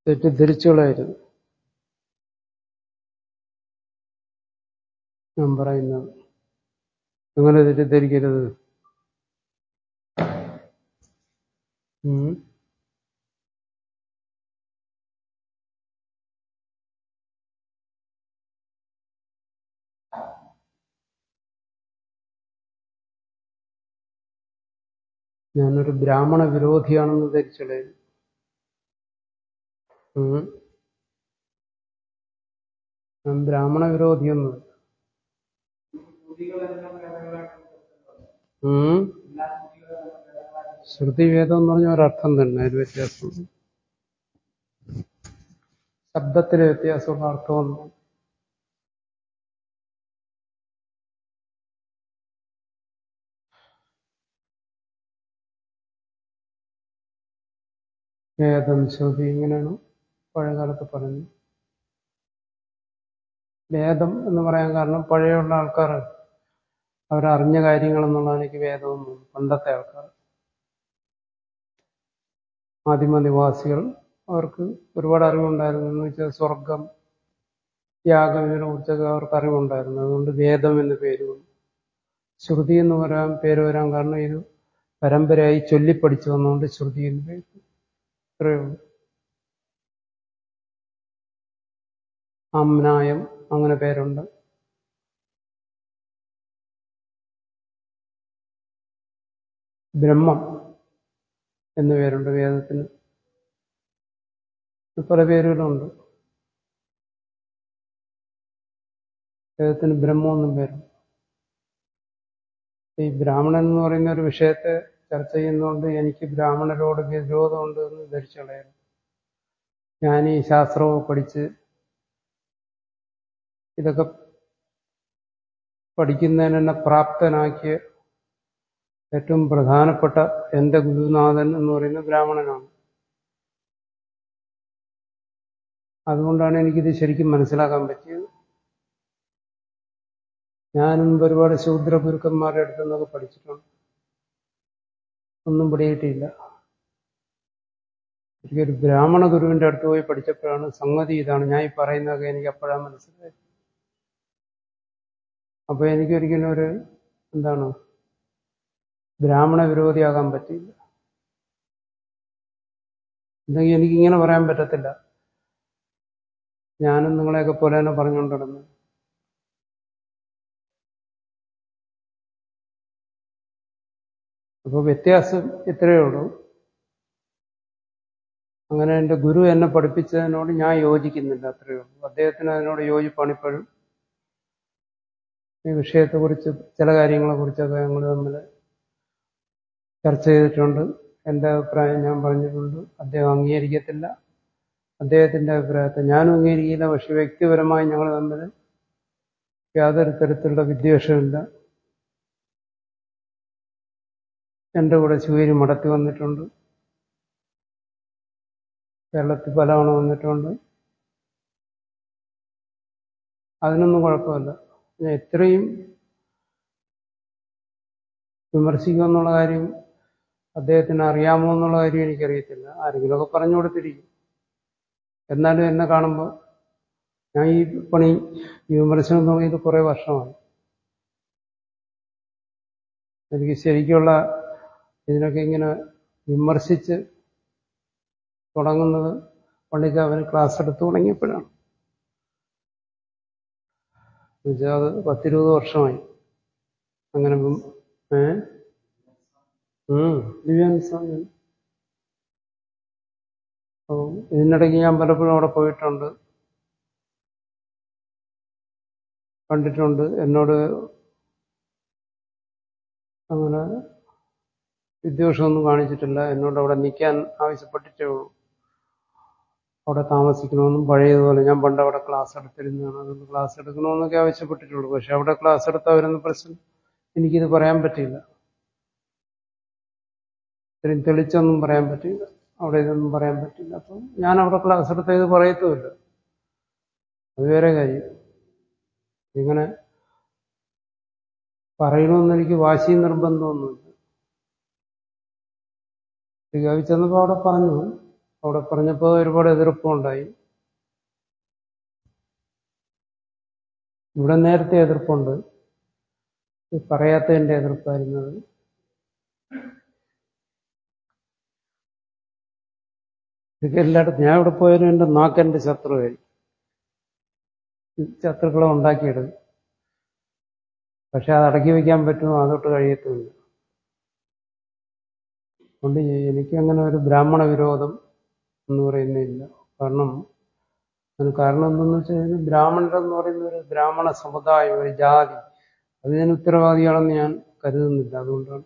തെറ്റിദ്ധരിച്ചു കളയരുത് ഞാൻ പറയുന്നത് എങ്ങനെ തെറ്റിദ്ധരിക്കരുത് ഉം. ഞാനൊരു ബ്രാഹ്മണ വിരോധിയാണെന്ന് ധരിച്ചത് ഞാൻ ബ്രാഹ്മണ വിരോധിയൊന്നും ശ്രുതിവേദം എന്ന് പറഞ്ഞ ഒരർത്ഥം തന്നെ അതിൽ വ്യത്യാസമുണ്ട് ശബ്ദത്തിലെ വ്യത്യാസമുള്ള അർത്ഥമൊന്നും വേദം ശ്രുതി ഇങ്ങനെയാണ് പഴയകാലത്ത് പറയുന്നത് വേദം എന്ന് പറയാൻ കാരണം പഴയുള്ള ആൾക്കാർ അവരറിഞ്ഞ കാര്യങ്ങളെന്നുള്ളതാണ് എനിക്ക് വേദമൊന്നും പണ്ടത്തെ ആൾക്കാർ ആദിമനിവാസികൾ അവർക്ക് ഒരുപാട് അറിവുണ്ടായിരുന്നു എന്ന് വെച്ചാൽ സ്വർഗം യാഗം ഇതിനെ കുറിച്ചൊക്കെ അവർക്ക് അറിവുണ്ടായിരുന്നു അതുകൊണ്ട് വേദം എന്ന് പേര് വന്നു ശ്രുതി എന്ന് പറയാൻ പേര് വരാൻ കാരണം ഇത് പരമ്പരയായി ചൊല്ലിപ്പടിച്ചു വന്നുകൊണ്ട് ശ്രുതി എന്ന് പേര് ഇത്രയേ ഉള്ളൂ ആംനായം അങ്ങനെ പേരുണ്ട് ബ്രഹ്മം എന്നു പേരുണ്ട് വേദത്തിന് പല പേരുകളുണ്ട് വേദത്തിന് ബ്രഹ്മം എന്നും പേരുണ്ട് ഈ ബ്രാഹ്മണൻ എന്ന് പറയുന്ന ഒരു വിഷയത്തെ ചർച്ച ചെയ്യുന്നതുകൊണ്ട് എനിക്ക് ബ്രാഹ്മണരോട് വിരോധമുണ്ട് എന്ന് ധരിച്ചു കളയരുത് ഞാൻ ഈ ശാസ്ത്രമൊക്കെ പഠിച്ച് ഇതൊക്കെ പഠിക്കുന്നതിന് എന്നെ പ്രാപ്തനാക്കിയ ഏറ്റവും പ്രധാനപ്പെട്ട എൻ്റെ ഗുരുനാഥൻ എന്ന് പറയുന്നത് ബ്രാഹ്മണനാണ് അതുകൊണ്ടാണ് എനിക്കിത് ശരിക്കും മനസ്സിലാക്കാൻ പറ്റിയത് ഞാനും ഒരുപാട് ശൂദ്ര ഗുരുക്കന്മാരുടെ അടുത്ത് നിന്നൊക്കെ പഠിച്ചിട്ടുണ്ട് ഒന്നും പിടികിട്ടിയില്ല എനിക്കൊരു ബ്രാഹ്മണ ഗുരുവിന്റെ അടുത്ത് പോയി പഠിച്ചപ്പോഴാണ് സംഗതി ഇതാണ് ഞാൻ ഈ പറയുന്നതൊക്കെ എനിക്ക് അപ്പോഴാണ് മനസ്സിലായത് അപ്പൊ എനിക്കൊരിക്കലും ഒരു എന്താണ് ബ്രാഹ്മണ വിരോധിയാകാൻ പറ്റിയില്ല എന്തെങ്കിലും എനിക്കിങ്ങനെ പറയാൻ പറ്റത്തില്ല ഞാനും നിങ്ങളെയൊക്കെ പോലെ തന്നെ പറഞ്ഞുകൊണ്ട് നടന്നു അപ്പോൾ വ്യത്യാസം ഇത്രയേ ഉള്ളൂ അങ്ങനെ എൻ്റെ ഗുരു എന്നെ പഠിപ്പിച്ചതിനോട് ഞാൻ യോജിക്കുന്നില്ല അത്രയേ ഉള്ളൂ അദ്ദേഹത്തിന് അതിനോട് യോജിപ്പാണ് ഇപ്പോഴും ഈ വിഷയത്തെക്കുറിച്ച് ചില കാര്യങ്ങളെക്കുറിച്ചൊക്കെ ഞങ്ങൾ തമ്മിൽ ചർച്ച ചെയ്തിട്ടുണ്ട് എൻ്റെ അഭിപ്രായം ഞാൻ പറഞ്ഞിട്ടുണ്ട് അദ്ദേഹം അംഗീകരിക്കത്തില്ല അദ്ദേഹത്തിൻ്റെ അഭിപ്രായത്തെ ഞാനും അംഗീകരിക്കില്ല പക്ഷെ വ്യക്തിപരമായി ഞങ്ങൾ തമ്മിൽ യാതൊരു തരത്തിലുള്ള വിദ്വേഷമില്ല എൻ്റെ കൂടെ ശിവരി മടത്തി വന്നിട്ടുണ്ട് കേരളത്തിൽ പലവണ വന്നിട്ടുണ്ട് അതിനൊന്നും കുഴപ്പമില്ല ഞാൻ ഇത്രയും വിമർശിക്കുമെന്നുള്ള കാര്യം അദ്ദേഹത്തിന് അറിയാമോ എന്നുള്ള കാര്യം എനിക്കറിയത്തില്ല ആരെങ്കിലുമൊക്കെ പറഞ്ഞു കൊടുത്തിരിക്കും എന്നാലും എന്നെ കാണുമ്പോൾ ഞാൻ ഈ പണി ഈ വിമർശനം തുടങ്ങിയത് കുറേ വർഷമായി എനിക്ക് ശരിക്കുള്ള ഇതിനൊക്കെ ഇങ്ങനെ വിമർശിച്ച് തുടങ്ങുന്നത് പണ്ഡിത അവന് ക്ലാസ് എടുത്തു തുടങ്ങിയപ്പോഴാണ് എന്നുവെച്ചാൽ അത് പത്തിരുപത് വർഷമായി അങ്ങനെ ഏ ദിവ്യാനുസ്വാമി അപ്പോൾ ഇതിനിടയ്ക്ക് ഞാൻ പലപ്പോഴും അവിടെ പോയിട്ടുണ്ട് കണ്ടിട്ടുണ്ട് എന്നോട് അങ്ങനെ വിദ്വേഷമൊന്നും കാണിച്ചിട്ടില്ല എന്നോട് അവിടെ നിൽക്കാൻ ആവശ്യപ്പെട്ടിട്ടേ ഉള്ളൂ അവിടെ താമസിക്കണമെന്നും പഴയതുപോലെ ഞാൻ പണ്ട് അവിടെ ക്ലാസ് എടുത്തിരുന്നതാണ് അതുകൊണ്ട് ക്ലാസ് എടുക്കണമെന്നൊക്കെ ആവശ്യപ്പെട്ടിട്ടുള്ളൂ പക്ഷെ അവിടെ ക്ലാസ് എടുത്തവരെന്ന പ്രശ്നം എനിക്കിത് പറയാൻ പറ്റില്ല ഇത്രയും തെളിച്ചൊന്നും പറയാൻ പറ്റില്ല അവിടെ ഇതൊന്നും പറയാൻ പറ്റില്ല അപ്പം ഞാൻ അവിടെ ക്ലാസ് എടുത്ത ഇത് പറയത്തുമില്ല അത് വേറെ കാര്യം ഇങ്ങനെ പറയണമെന്ന് എനിക്ക് വാശി നിർബന്ധമൊന്നുമില്ല ഗവി ചെന്നപ്പോൾ അവിടെ പറഞ്ഞു അവിടെ പറഞ്ഞപ്പോൾ ഒരുപാട് എതിർപ്പുണ്ടായി ഇവിടെ നേരത്തെ എതിർപ്പുണ്ട് ഇത് പറയാത്തതിന്റെ എതിർപ്പായിരുന്നത് ഇതൊക്കെ എല്ലായിടത്തും ഞാൻ ഇവിടെ പോയാലും എൻ്റെ നാക്കെൻ്റെ ശത്രുവായി ശത്രുക്കളെ ഉണ്ടാക്കിയെടുക്കും പക്ഷെ അത് അടക്കി വയ്ക്കാൻ പറ്റുമോ അതൊട്ട് കഴിയത്തുമില്ല അതുകൊണ്ട് എനിക്ക് അങ്ങനെ ഒരു ബ്രാഹ്മണ വിരോധം എന്ന് പറയുന്നില്ല കാരണം അതിന് കാരണം എന്തെന്ന് വെച്ച് കഴിഞ്ഞാൽ ബ്രാഹ്മണരെന്ന് പറയുന്ന ഒരു ബ്രാഹ്മണ സമുദായം ഒരു ജാതി അതിന് ഉത്തരവാദിയാണെന്ന് ഞാൻ കരുതുന്നില്ല അതുകൊണ്ടാണ്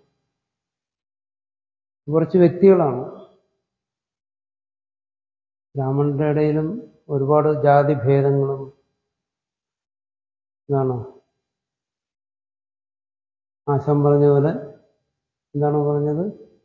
കുറച്ച് വ്യക്തികളാണ് ബ്രാഹ്മണരുടെ ഇടയിലും ഒരുപാട് ജാതി ഭേദങ്ങളും എന്താണ് ആശം പറഞ്ഞ പോലെ എന്താണ് പറഞ്ഞത്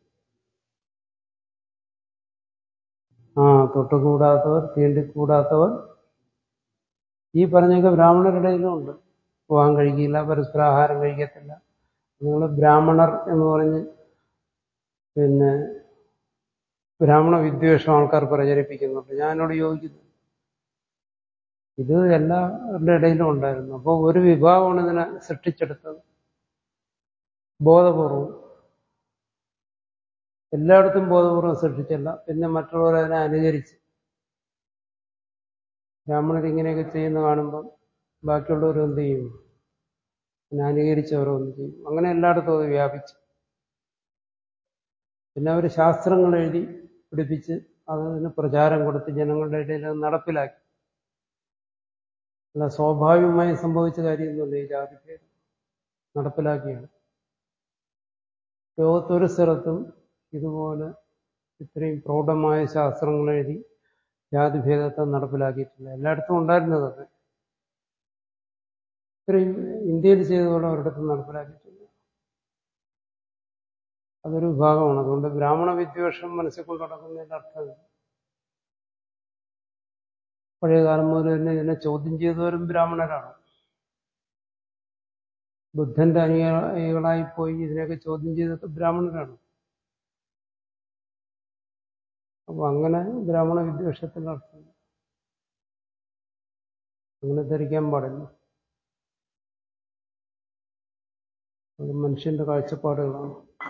ആ തൊട്ടുകൂടാത്തവർ തീണ്ടിക്കൂടാത്തവർ ഈ പറഞ്ഞൊക്കെ ബ്രാഹ്മണരുടെ ഇടയിലും ഉണ്ട് പോകാൻ കഴിക്കില്ല പരസ്പര ആഹാരം കഴിക്കത്തില്ല നിങ്ങൾ ബ്രാഹ്മണർ എന്ന് പറഞ്ഞ് പിന്നെ ബ്രാഹ്മണ വിദ്വേഷം ആൾക്കാർ പ്രചരിപ്പിക്കുന്നുണ്ട് ഞാനോട് യോജിക്കുന്നു ഇത് എല്ലാവരുടെ ഇടയിലും ഉണ്ടായിരുന്നു അപ്പോൾ ഒരു വിഭാഗമാണ് ഇതിനെ സൃഷ്ടിച്ചെടുത്തത് ബോധപൂർവം എല്ലായിടത്തും ബോധപൂർവം സൃഷ്ടിച്ചല്ല പിന്നെ മറ്റുള്ളവർ അതിനെ അനുകരിച്ച് ബ്രാഹ്മണർ ഇങ്ങനെയൊക്കെ ചെയ്യുന്ന കാണുമ്പം ബാക്കിയുള്ളവർ എന്ത് ചെയ്യും അതിനെ അനുകരിച്ച് ഓരോന്ന് ചെയ്യും അങ്ങനെ എല്ലായിടത്തും അത് വ്യാപിച്ചു പിന്നെ അവർ ശാസ്ത്രങ്ങൾ എഴുതി പിടിപ്പിച്ച് അതിന് പ്രചാരം കൊടുത്ത് ജനങ്ങളുടെ ഇടയിൽ അത് നടപ്പിലാക്കി അല്ല സ്വാഭാവികമായി സംഭവിച്ച കാര്യമൊന്നുമില്ല ഈ ജാതിഭേദം നടപ്പിലാക്കിയാണ് ലോകത്തൊരു സ്ഥലത്തും ഇതുപോലെ ഇത്രയും പ്രൗഢമായ ശാസ്ത്രങ്ങൾ എഴുതി ജാതിഭേദത്തെ നടപ്പിലാക്കിയിട്ടില്ല എല്ലായിടത്തും ഉണ്ടായിരുന്നതൊക്കെ ഇത്രയും ഇന്ത്യയിൽ ചെയ്തതുപോലെ ഒരിടത്തും നടപ്പിലാക്കിയിട്ടില്ല അതൊരു വിഭാഗമാണ് അതുകൊണ്ട് ബ്രാഹ്മണ വിദ്വേഷം മനസ്സിൽ കൊണ്ട് നടക്കുന്നതിന്റെ അർത്ഥം പഴയ കാലം മുതൽ തന്നെ ഇതിനെ ചോദ്യം ചെയ്തവരും ബ്രാഹ്മണരാണ് ബുദ്ധന്റെ അനുയായികളായി പോയി ഇതിനെയൊക്കെ ചോദ്യം ചെയ്തൊക്കെ ബ്രാഹ്മണരാണ് അപ്പൊ അങ്ങനെ ബ്രാഹ്മണ വിദ്വേഷത്തിന്റെ അർത്ഥം അങ്ങനെ ധരിക്കാൻ പാടില്ല അത് മനുഷ്യന്റെ കാഴ്ചപ്പാടുകളാണ്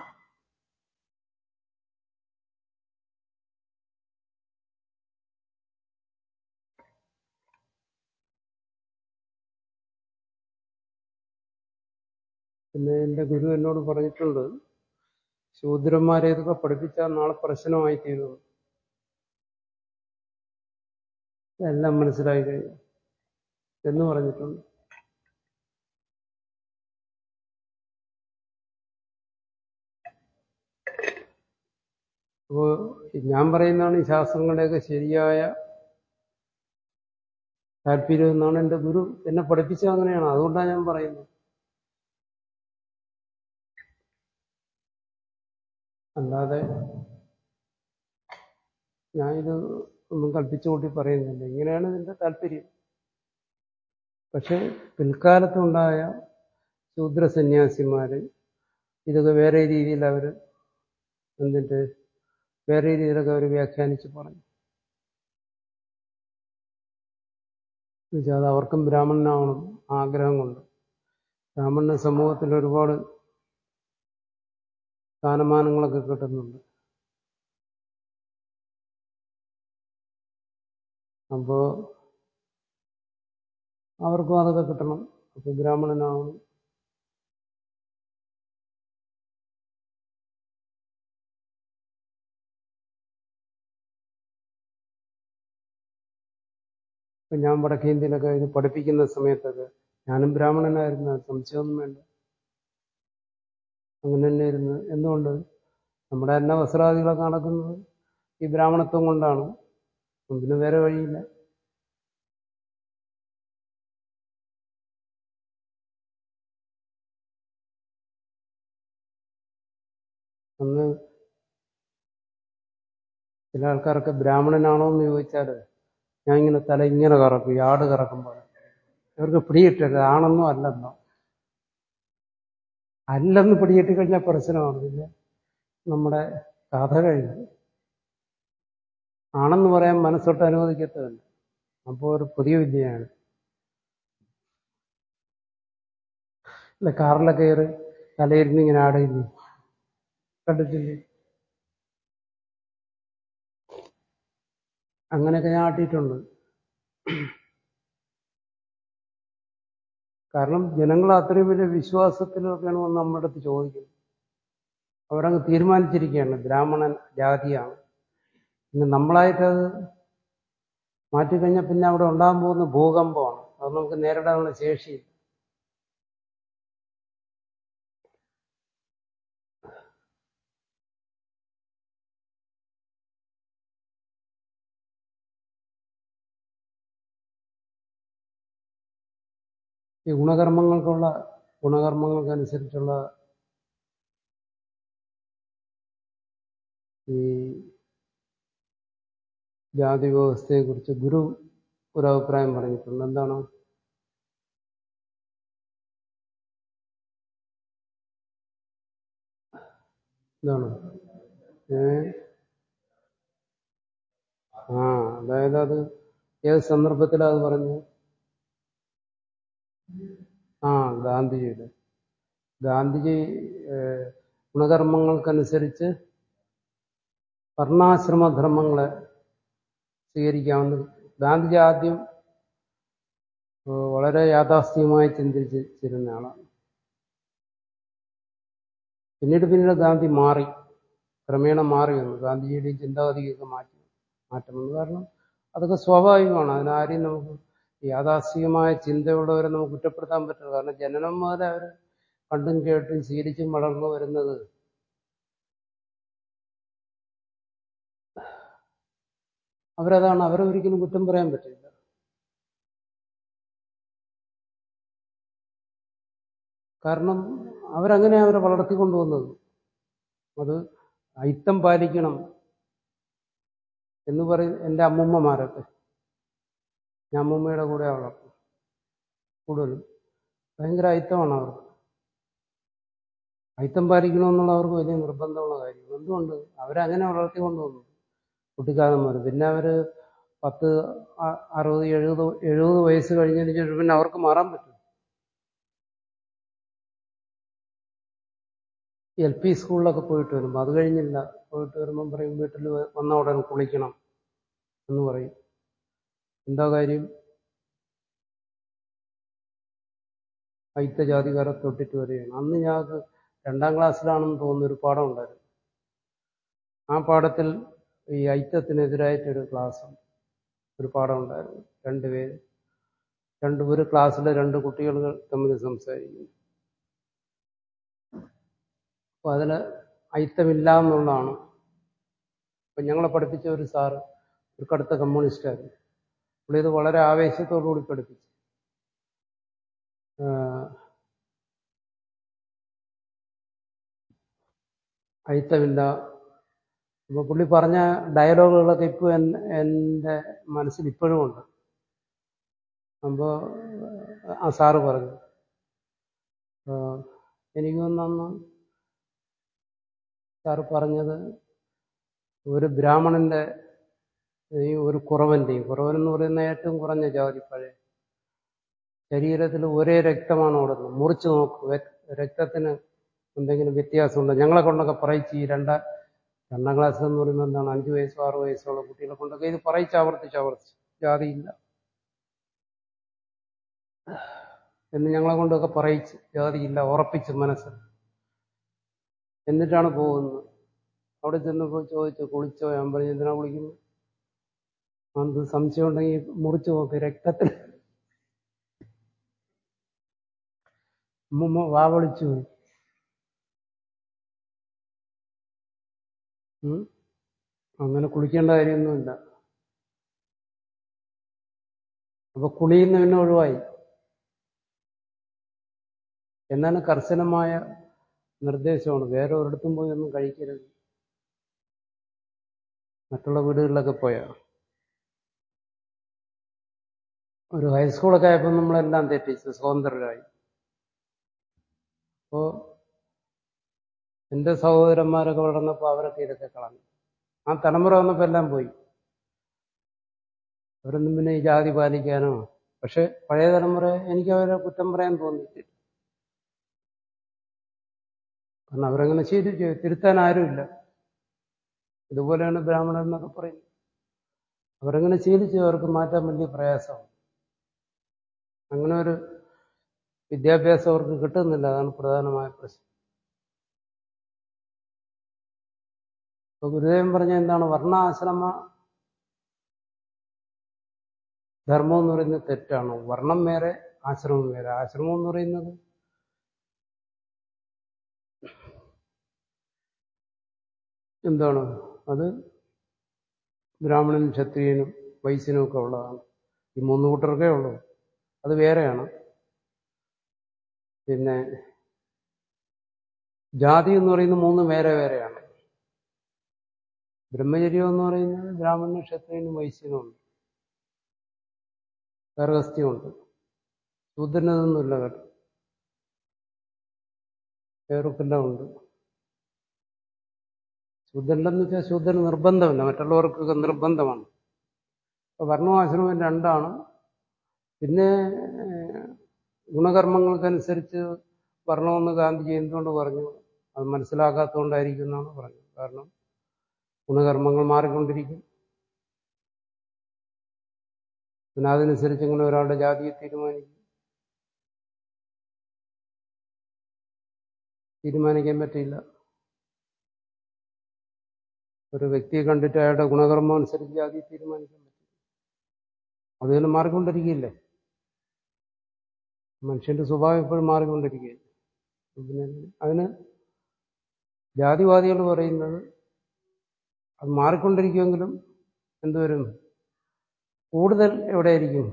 പിന്നെ എൻ്റെ ഗുരു എന്നോട് പറഞ്ഞിട്ടുണ്ട് ശൂദ്രന്മാരെ ഇതൊക്കെ പഠിപ്പിച്ചാൽ നാളെ പ്രശ്നമായി തീരുന്നു എല്ലാം മനസ്സിലായി കഴിഞ്ഞു എന്ന് പറഞ്ഞിട്ടുണ്ട് അപ്പോൾ ഞാൻ പറയുന്നതാണ് ഈ ശാസ്ത്രങ്ങളുടെയൊക്കെ ശരിയായ താല്പര്യം എന്നാണ് എൻ്റെ ഗുരു എന്നെ പഠിപ്പിച്ചത് അങ്ങനെയാണ് അതുകൊണ്ടാണ് ഞാൻ പറയുന്നത് അല്ലാതെ ഞാനിത് ഒന്നും കൽപ്പിച്ചു കൂട്ടി പറയുന്നില്ല ഇങ്ങനെയാണ് ഇതിന്റെ താല്പര്യം പക്ഷെ പിൽക്കാലത്തുണ്ടായ ശൂദ്ര സന്യാസിമാര് ഇതൊക്കെ വേറെ രീതിയിൽ അവർ എന്നിട്ട് വേറെ രീതിയിലൊക്കെ അവർ വ്യാഖ്യാനിച്ച് പറഞ്ഞു എന്നുവെച്ചാൽ അത് അവർക്കും ബ്രാഹ്മണനാവണം ആഗ്രഹം കൊണ്ട് ബ്രാഹ്മണ സമൂഹത്തിൽ ഒരുപാട് സ്ഥാനമാനങ്ങളൊക്കെ കിട്ടുന്നുണ്ട് അപ്പോ അവർക്കും അതൊക്കെ കിട്ടണം അപ്പൊ ബ്രാഹ്മണനാവണം ഇപ്പൊ ഞാൻ വടക്കേ ഇന്ത്യയിലൊക്കെ ഇത് പഠിപ്പിക്കുന്ന സമയത്തൊക്കെ ഞാനും ബ്രാഹ്മണനായിരുന്നു അത് സംശയമൊന്നും വേണ്ട അങ്ങനെ തന്നെയായിരുന്നു എന്തുകൊണ്ട് നമ്മുടെ അന്ന വസ്ത്രാദികളൊക്കെ നടക്കുന്നത് ഈ ബ്രാഹ്മണത്വം കൊണ്ടാണ് പിന്നെ വേറെ വഴിയില്ല അന്ന് ചില ആൾക്കാരൊക്കെ ബ്രാഹ്മണനാണോ എന്ന് ചോദിച്ചാൽ ഞാൻ ഇങ്ങനെ തല ഇങ്ങനെ കറക്കും ഈ ആട് കറക്കുമ്പോൾ ഇവർക്ക് പിടിയിട്ടരുത് ആണെന്നോ അല്ലെന്നോ അല്ലെന്ന് പിടിയിട്ട് കഴിഞ്ഞാൽ പ്രശ്നമാണ് പിന്നെ നമ്മുടെ കഥ കഴിഞ്ഞു ആണെന്ന് പറയാൻ മനസ്സൊട്ട് അനുവദിക്കത്തതല്ല അപ്പോൾ ഒരു പുതിയ വിദ്യയാണ് അല്ല കാറിലൊക്കെ കയറി തലയിരുന്ന് ഇങ്ങനെ ആടില്ലേ കണ്ടിട്ടില്ലേ അങ്ങനെയൊക്കെ ഞാൻ ആട്ടിയിട്ടുണ്ട് കാരണം ജനങ്ങൾ അത്രയും വലിയ വിശ്വാസത്തിലൊക്കെയാണ് വന്ന് നമ്മുടെ അടുത്ത് ചോദിക്കുന്നത് അവരങ്ങ് തീരുമാനിച്ചിരിക്കുകയാണ് ബ്രാഹ്മണൻ ജാതിയാണ് പിന്നെ നമ്മളായിട്ടത് മാറ്റിക്കഴിഞ്ഞാൽ പിന്നെ അവിടെ ഉണ്ടാകാൻ പോകുന്ന ഭൂകമ്പമാണ് അത് നമുക്ക് നേരിടാനുള്ള ശേഷിയില്ല ഈ ഗുണകർമ്മങ്ങൾക്കുള്ള ഗുണകർമ്മങ്ങൾക്കനുസരിച്ചുള്ള ഈ ജാതി വ്യവസ്ഥയെക്കുറിച്ച് ഗുരു ഒരു അഭിപ്രായം പറഞ്ഞിട്ടുണ്ട് എന്താണ് എന്താണ് ഏ ആ അതായത് അത് ഏത് സന്ദർഭത്തിലാണ് അത് പറഞ്ഞു ആ ഗാന്ധിജിയുടെ ഗാന്ധിജി ഏഹ്, ഗുണകർമ്മങ്ങൾക്കനുസരിച്ച് വർണ്ണാശ്രമധർമ്മങ്ങളെ സ്വീകരിക്കാമെന്ന് ഗാന്ധിജി ആദ്യം ഏഹ്, വളരെ യാഥാസ്ഥികമായി ചിന്തിച്ചിരുന്ന ആളാണ് പിന്നീട് പിന്നീട് ഗാന്ധി മാറി ക്രമേണ മാറി വന്നു ഗാന്ധിജിയുടെ ഈ ചിന്താഗതിയൊക്കെ മാറ്റി മാറ്റം വന്നു കാരണം അതൊക്കെ സ്വാഭാവികമാണ് അതിനാരെയും നമുക്ക് യാഥാസ്ഥികമായ ചിന്തയുള്ളവരെ നമുക്ക് കുറ്റപ്പെടുത്താൻ പറ്റില്ല കാരണം ജനനം മുതൽ അവർ കണ്ടും കേട്ടും ശീലിച്ചും വളർന്നു വരുന്നത് അവരതാണ് അവരെ ഒരിക്കലും കുറ്റം പറയാൻ പറ്റില്ല കാരണം അവരങ്ങനെ അവരെ വളർത്തിക്കൊണ്ടുവന്നത് അത് അയിത്തം പാലിക്കണം എന്ന് പറയും എൻ്റെ അമ്മൂമ്മമാരൊക്കെ ഞാൻ അമ്മൂമ്മയുടെ കൂടെ വളർത്തും കൂടുതലും ഭയങ്കര അയിത്തമാണ് അവർക്ക് അയിത്തം പാലിക്കണമെന്നുള്ള അവർക്ക് വലിയ നിർബന്ധമുള്ള കാര്യം എന്തുകൊണ്ട് അവരങ്ങനെ വളർത്തിക്കൊണ്ടുവന്നു കുട്ടിക്കാലം മുതൽ പിന്നെ അവർ പത്ത് അ- അറുപത് എഴുപത് എഴുപത് വയസ്സ് കഴിഞ്ഞതിന് ശേഷം പിന്നെ അവർക്ക് മാറാൻ പറ്റും എൽ പി സ്കൂളിലൊക്കെ പോയിട്ട് വരുമ്പോൾ അത് കഴിഞ്ഞില്ല പോയിട്ട് വരുമ്പം പറയും വീട്ടിൽ വന്ന ഉടൻ കുളിക്കണം എന്ന് പറയും എന്താ കാര്യം അയിത്തജാതികാരെ തൊട്ടിട്ട് വരികയാണ് അന്ന് ഞങ്ങൾക്ക് രണ്ടാം ക്ലാസ്സിലാണെന്ന് തോന്നുന്ന ഒരു പാഠം ഉണ്ടായിരുന്നു ആ പാഠത്തിൽ ഈ ഐക്യത്തിനെതിരായിട്ടൊരു ക്ലാസ് ഒരു പാഠം ഉണ്ടായിരുന്നു രണ്ടുപേര് രണ്ട് ഒരു ക്ലാസ്സിലെ രണ്ട് കുട്ടികൾ തമ്മിൽ സംസാരിക്കുന്നു അപ്പോൾ അതിൽ ഐത്തമില്ല എന്നുള്ളതാണ് അപ്പം ഞങ്ങളെ പഠിപ്പിച്ച ഒരു സാറ് ഒരു കടുത്ത കമ്മ്യൂണിസ്റ്റായിരുന്നു പുള്ളി ഇത് വളരെ ആവേശത്തോടു കൂടി പഠിപ്പിച്ചു ആഹ് അയിത്തമില്ല അപ്പോൾ പുള്ളി പറഞ്ഞ ഡയലോഗുകളൊക്കെ ഇപ്പോൾ എൻ്റെ മനസ്സിൽ ഇപ്പോഴും ഉണ്ട് അപ്പോൾ ആ സാറ് പറഞ്ഞു ആഹ് എനിക്ക് തോന്നുന്നു സാറ് പറഞ്ഞത് ഒരു ബ്രാഹ്മണന്റെ ഈ ഒരു കുറവന്റെയും കുറവൻ എന്ന് പറയുന്ന ഏറ്റവും കുറഞ്ഞ ജാതി പഴയ ശരീരത്തിൽ ഒരേ രക്തമാണ് ഓടുന്നത് മുറിച്ച് നോക്കും രക്തത്തിന് എന്തെങ്കിലും വ്യത്യാസമുണ്ടോ ഞങ്ങളെ കൊണ്ടൊക്കെ പറയിച്ച് ഈ രണ്ടാ രണ്ടാം ക്ലാസ് എന്ന് പറയുമ്പോൾ എന്താണ് അഞ്ച് വയസ്സോ ആറ് വയസ്സോ ഉള്ള കുട്ടികളെ കൊണ്ടൊക്കെ ഇത് പറയിച്ച് ആവർത്തിച്ച് ആവർത്തിച്ച് ജാതിയില്ല എന്ന് ഞങ്ങളെ കൊണ്ടൊക്കെ പറയിച്ച് ജാതിയില്ല ഉറപ്പിച്ച് മനസ്സിൽ എന്നിട്ടാണ് പോകുന്നത് അവിടെ ചെന്നപ്പോൾ ചോദിച്ചു കുളിച്ചോ ഞാൻ പറഞ്ഞു എന്തിനാ കുളിക്കുന്നു അത് സംശയം ഉണ്ടെങ്കിൽ മുറിച്ചു നോക്ക് രക്തത്തിൽ ഉമ്മ വാ വിളിച്ചു പോയി ഉം. അങ്ങനെ കുളിക്കേണ്ട കാര്യമൊന്നുമില്ല അപ്പൊ കുളിയിൽ നിന്ന് പിന്നെ ഒഴിവായി എന്നാലും കർശനമായ നിർദ്ദേശമാണ് വേറെ ഒരിടത്തും പോയി ഒന്നും കഴിക്കരുത് മറ്റുള്ള വീടുകളിലൊക്കെ പോയാ ഒരു ഹൈസ്കൂളൊക്കെ ആയപ്പോൾ നമ്മളെല്ലാം തെറ്റിച്ച് സ്വതന്ത്രരായി അപ്പോ എൻ്റെ സഹോദരന്മാരൊക്കെ വളർന്നപ്പോൾ അവരൊക്കെ ഇതൊക്കെ കളഞ്ഞു ആ തലമുറ വന്നപ്പോൾ എല്ലാം പോയി അവരൊന്നും പിന്നെ ഈ ജാതി പാലിക്കാനോ പക്ഷെ പഴയ തലമുറ എനിക്ക് അവരെ കുറ്റം പറയാൻ തോന്നിയിട്ടില്ല കാരണം അവരങ്ങനെ ശീലിച്ചു തിരുത്താൻ ആരുമില്ല ഇതുപോലെയാണ് ബ്രാഹ്മണൻ എന്നൊക്കെ പറയുന്നത് അവരങ്ങനെ ശീലിച്ചു അവർക്ക് മാറ്റാൻ വലിയ പ്രയാസമാണ് അങ്ങനെ ഒരു വിദ്യാഭ്യാസം അവർക്ക് കിട്ടുന്നില്ല അതാണ് പ്രധാനമായ പ്രശ്നം ഇപ്പൊ ഗുരുദേവൻ പറഞ്ഞ എന്താണ് വർണ്ണാശ്രമ ധർമ്മം എന്ന് പറയുന്നത് തെറ്റാണ് വർണ്ണം വേറെ ആശ്രമം വേറെ ആശ്രമം എന്ന് പറയുന്നത് എന്താണ് അത് ബ്രാഹ്മണനും ക്ഷത്രിയനും വൈശ്യനും ഒക്കെ ഉള്ളതാണ് ഈ മൂന്ന് കൂട്ടർക്കേ ഉള്ളൂ അത് വേറെയാണ് പിന്നെ ജാതി എന്ന് പറയുന്നത് മൂന്ന് വേറെ വേറെയാണ് ബ്രഹ്മചര്യം എന്ന് പറയുന്നത് ബ്രാഹ്മണനും ക്ഷത്രിയനും വൈശ്യനും ഉണ്ട് ഗർഹസ്ഥ്യമുണ്ട് ശൂദ്രനതൊന്നുമില്ല കേട്ടോ വേറൊക്കെല്ലാം ഉണ്ട് ശൂദ്രനെന്ന് വെച്ചാൽ ശൂദ്രന് നിർബന്ധമില്ല മറ്റുള്ളവർക്കൊക്കെ നിർബന്ധമാണ് അപ്പൊ വർണ്ണമാശ്രമം രണ്ടാണ് പിന്നെ ഗുണകർമ്മങ്ങൾക്കനുസരിച്ച് വർണ്ണമെന്ന് ഗാന്ധിജി എന്തുകൊണ്ട് പറഞ്ഞു അത് മനസ്സിലാക്കാത്തതുകൊണ്ടായിരിക്കും എന്നാണ് പറഞ്ഞത് കാരണം ഗുണകർമ്മങ്ങൾ മാറിക്കൊണ്ടിരിക്കും പിന്നെ അതനുസരിച്ച് ഇങ്ങനെ ഒരാളുടെ ജാതിയെ തീരുമാനിക്കും തീരുമാനിക്കാൻ പറ്റില്ല ഒരു വ്യക്തിയെ കണ്ടിട്ട് അയാളുടെ ഗുണകർമ്മം അനുസരിച്ച് ജാതി തീരുമാനിക്കാൻ പറ്റില്ല അതുപോലെ മാറിക്കൊണ്ടിരിക്കുകയില്ലേ മനുഷ്യന്റെ സ്വഭാവം എപ്പോഴും മാറിക്കൊണ്ടിരിക്കുകയില്ല പിന്നെ അതിന് ജാതിവാദികൾ പറയുന്നത് അത് മാറിക്കൊണ്ടിരിക്കുമെങ്കിലും എന്തുവരും കൂടുതൽ എവിടെയായിരിക്കും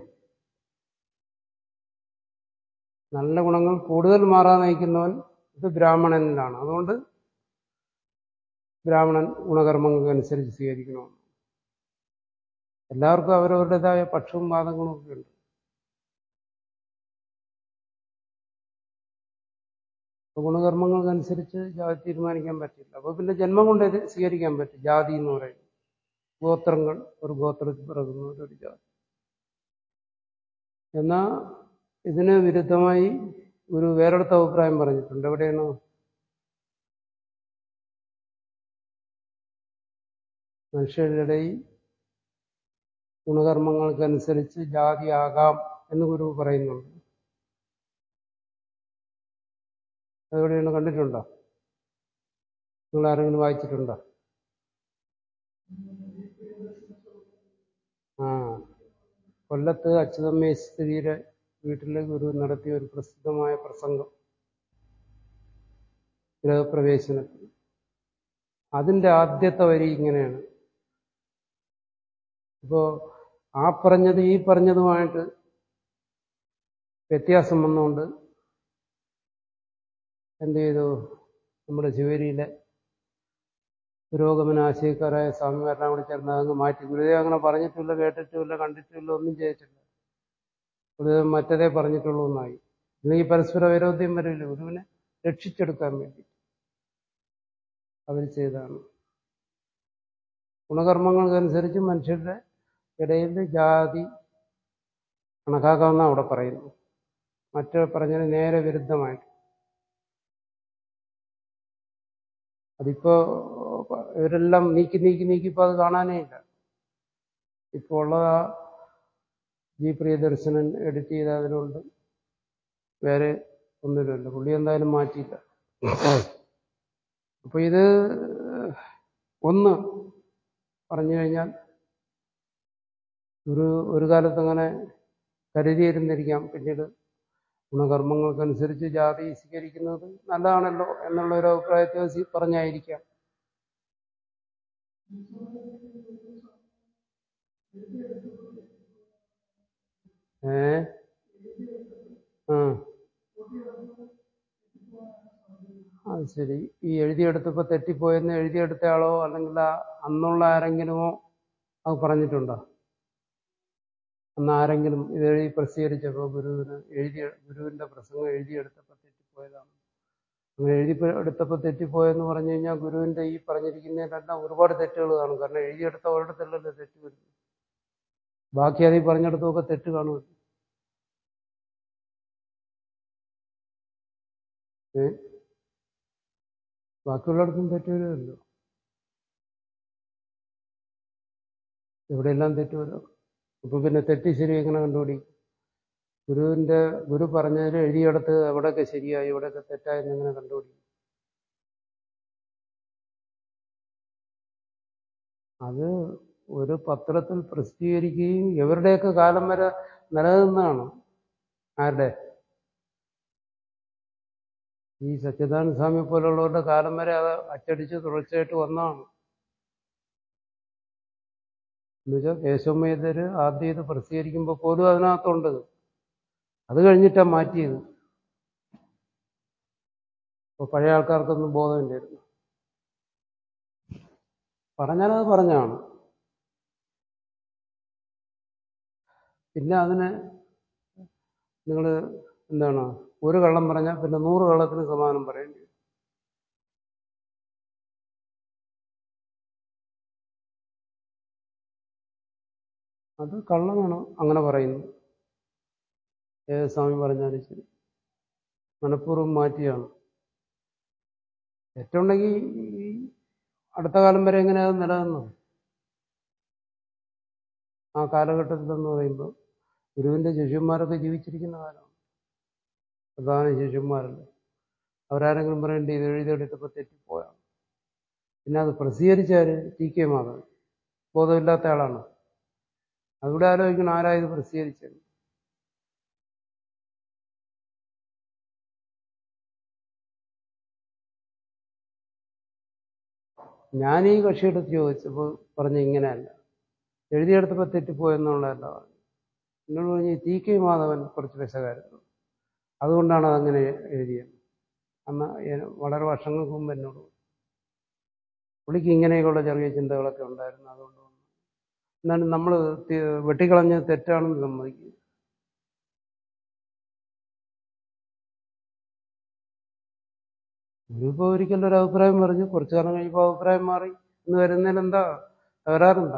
നല്ല ഗുണങ്ങൾ കൂടുതൽ മാറാൻ നയിക്കുന്നവൻ ഇത് ബ്രാഹ്മണനിലാണ് അതുകൊണ്ട് ബ്രാഹ്മണൻ ഗുണകർമ്മങ്ങൾക്ക് അനുസരിച്ച് സ്വീകരിക്കണമെന്ന് എല്ലാവർക്കും അവരവരുടേതായ പക്ഷവും വാദങ്ങളും ഒക്കെ ഉണ്ട് ഗുണകർമ്മങ്ങൾക്കനുസരിച്ച് ജാതി തീരുമാനിക്കാൻ പറ്റില്ല അപ്പൊ പിന്നെ ജന്മം കൊണ്ട് ഇത് സ്വീകരിക്കാൻ പറ്റും ജാതി എന്ന് പറയുന്നത് ഗോത്രങ്ങൾ ഒരു ഗോത്രത്തിൽ പിറകുന്ന ഒരു ജാതി എന്നാ ഇതിന് വിരുദ്ധമായി ഒരു വേറെടുത്ത അഭിപ്രായം പറഞ്ഞിട്ടുണ്ട് എവിടെയാണ് മനുഷ്യരുടെ ഇടയിൽ ഗുണകർമ്മങ്ങൾക്കനുസരിച്ച് ജാതിയാകാം എന്ന് ഗുരു പറയുന്നുണ്ട് അതെവിടെയാണ് കണ്ടിട്ടുണ്ടോ നിങ്ങൾ ആരെങ്കിലും വായിച്ചിട്ടുണ്ടോ ആ കൊല്ലത്ത് അച്യുതമ്മേശ്വരിയുടെ വീട്ടിലെ ഗുരു നടത്തിയ ഒരു പ്രസിദ്ധമായ പ്രസംഗം ഗൃഹപ്രവേശനത്തിൽ അതിന്റെ ആദ്യത്തെ വരി ഇങ്ങനെയാണ് ഇപ്പോ ആ പറഞ്ഞത് ഈ പറഞ്ഞതുമായിട്ട് വ്യത്യാസം വന്നുകൊണ്ട് എന്ത് ചെയ്തു നമ്മുടെ ശിവരിയിലെ പുരോഗമനാശയക്കാരായ സ്വാമിമാരെല്ലാം കൂടി ചേർന്ന് അതങ്ങ് മാറ്റി ഗുരുദേവൻ അങ്ങനെ പറഞ്ഞിട്ടില്ല കേട്ടിട്ടുമില്ല കണ്ടിട്ടുമില്ല ഒന്നും ചെയ്തിട്ടില്ല ഗുരുദേവൻ മറ്റതേ പറഞ്ഞിട്ടുള്ളൂ എന്നായി ഇല്ലെങ്കിൽ പരസ്പര വൈരോധ്യം വരില്ല ഗുരുവിനെ രക്ഷിച്ചെടുക്കാൻ വേണ്ടി അവർ ചെയ്തതാണ് ഗുണകർമ്മങ്ങൾക്കനുസരിച്ച് മനുഷ്യരുടെ ഇടയിൽ ജാതി കണക്കാക്കാമെന്നാണ് അവിടെ പറയുന്നു മറ്റു പറഞ്ഞതിന് നേരെ വിരുദ്ധമായിട്ട് അതിപ്പോ ഇവരെല്ലാം നീക്കി നീക്കി നീക്കി ഇപ്പൊ അത് കാണാനേ ഇല്ല ഇപ്പോൾ ഉള്ള ജി പ്രിയദർശനൻ എഡിറ്റ് ചെയ്ത അതിലുണ്ട് വേറെ ഒന്നുമില്ല പുള്ളി എന്തായാലും മാറ്റിയില്ല അപ്പൊ ഇത് ഒന്ന് പറഞ്ഞു കഴിഞ്ഞാൽ ഒരു ഒരു കാലത്ത് അങ്ങനെ കരുതിയിരുന്നിരിക്കാം പിന്നീട് ഗുണകർമ്മങ്ങൾക്കനുസരിച്ച് ജാതി സ്വീകരിക്കുന്നത് നല്ലതാണല്ലോ എന്നുള്ള ഒരു അഭിപ്രായത്തെ പറഞ്ഞായിരിക്കാം ഏ ആ അത് ശരി ഈ എഴുതിയെടുത്തപ്പോ തെറ്റിപ്പോയെന്ന് എഴുതിയെടുത്തയാളോ അല്ലെങ്കിൽ ആ അന്നുള്ള ആരെങ്കിലുമോ അത് പറഞ്ഞിട്ടുണ്ടോ അന്ന് ആരെങ്കിലും ഇത് എഴുതി പ്രസിദ്ധീകരിച്ചപ്പോൾ ഗുരുവിന് എഴുതിയ ഗുരുവിന്റെ പ്രസംഗം എഴുതിയെടുത്തപ്പോൾ തെറ്റിപ്പോയതാണ് അങ്ങനെ എഴുതി എടുത്തപ്പോൾ തെറ്റിപ്പോയെന്ന് പറഞ്ഞു കഴിഞ്ഞാൽ ഗുരുവിന്റെ ഈ പറഞ്ഞിരിക്കുന്നതിലെല്ലാം ഒരുപാട് തെറ്റുകൾ കാണും കാരണം എഴുതിയെടുത്ത ഒരിടത്തല്ലല്ലോ തെറ്റ് വരുന്നത് ബാക്കി അതിൽ പറഞ്ഞിടത്തുമൊക്കെ തെറ്റ് കാണുമല്ലോ ഏ ബാക്കിയുള്ളിടത്തും തെറ്റ് വരുമല്ലോ എവിടെയെല്ലാം തെറ്റ് വരും അപ്പൊ പിന്നെ തെറ്റ് ശരി എങ്ങനെ കണ്ടുപിടിക്കും ഗുരുവിന്റെ ഗുരു പറഞ്ഞതിൽ എഴുതിയെടുത്ത് എവിടെയൊക്കെ ശരിയായി എവിടെയൊക്കെ തെറ്റായി എങ്ങനെ കണ്ടുപിടിക്കും അത് ഒരു പത്രത്തിൽ പ്രസിദ്ധീകരിക്കുകയും ഇവരുടെയൊക്കെ കാലം വരെ നിലനിന്നതാണ് ആരുടെ ഈ സച്ചിദാനന്ദ സ്വാമി പോലുള്ളവരുടെ കാലം വരെ അത് അച്ചടിച്ച് തുടർച്ചയായിട്ട് വന്നതാണ് എന്നുവെച്ചാൽ കേശവമേതര് ആദ്യം ഇത് പ്രസിദ്ധീകരിക്കുമ്പോൾ പോലും അതിനകത്തുണ്ട് അത് കഴിഞ്ഞിട്ടാണ് മാറ്റിയത് അപ്പൊ പഴയ ആൾക്കാർക്കൊന്നും ബോധമില്ലായിരുന്നു പറഞ്ഞാലത് പറഞ്ഞാണ് പിന്നെ അതിന് നിങ്ങൾ എന്താണ് ഒരു കള്ളം പറഞ്ഞാൽ പിന്നെ നൂറ് കള്ളത്തിന് സമാനം പറയേണ്ടി വരും അത് കള്ളമാണ് അങ്ങനെ പറയുന്നു ഏത് സ്വാമി പറഞ്ഞാലും ശരി മനഃപൂർവ്വം മാറ്റിയാണ് തെറ്റുണ്ടെങ്കിൽ ഈ അടുത്ത കാലം വരെ എങ്ങനെയാ അത് നിലനിന്നത് ആ കാലഘട്ടത്തിലെന്ന് പറയുമ്പോൾ ഗുരുവിന്റെ ശിഷ്യന്മാരൊക്കെ ജീവിച്ചിരിക്കുന്ന കാലമാണ് പ്രധാന ശിഷ്യന്മാരല്ലേ അവരാരെങ്കിലും പറയേണ്ടി ഇത് എഴുതിയെടുത്തപ്പോൾ തെറ്റിപ്പോയാണ് പിന്നെ അത് പ്രസിദ്ധീകരിച്ചാല് ടി കെ മാധവൻ ബോധമില്ലാത്ത ആളാണ് അതുകൂടെ ആലോചിക്കണം ആരാ ഇത് പ്രസിദ്ധീകരിച്ചത് ഞാൻ ഈ കക്ഷിയെടുത്ത് ചോദിച്ചപ്പോൾ പറഞ്ഞ ഇങ്ങനെയല്ല എഴുതിയെടുത്തപ്പോൾ തെറ്റിപ്പോയെന്നുള്ളതല്ല പറഞ്ഞു എന്നോട് പറഞ്ഞ് ടി കെ മാധവൻ കുറച്ച് വിശകാരുന്നു അതുകൊണ്ടാണ് അതങ്ങനെ എഴുതിയത് അന്ന് ഏ- വളരെ വർഷങ്ങൾക്ക് മുമ്പ് എന്നോട് പറഞ്ഞു. പുള്ളിക്ക് ഇങ്ങനെയൊക്കെയുള്ള ചെറിയ ചിന്തകളൊക്കെ ഉണ്ടായിരുന്നു അതുകൊണ്ട് വന്നു. എന്നാലും നമ്മൾ വെട്ടിക്കളഞ്ഞത് തെറ്റാണെന്ന് സമ്മതിക്കും ഇനിയിപ്പോ ഒരിക്കലും ഒരു അഭിപ്രായം പറഞ്ഞു കുറച്ചു കാലം കഴിയുമ്പോൾ അഭിപ്രായം മാറി എന്ന് വരുന്നതിൽ എന്താ തകരാറുണ്ടാ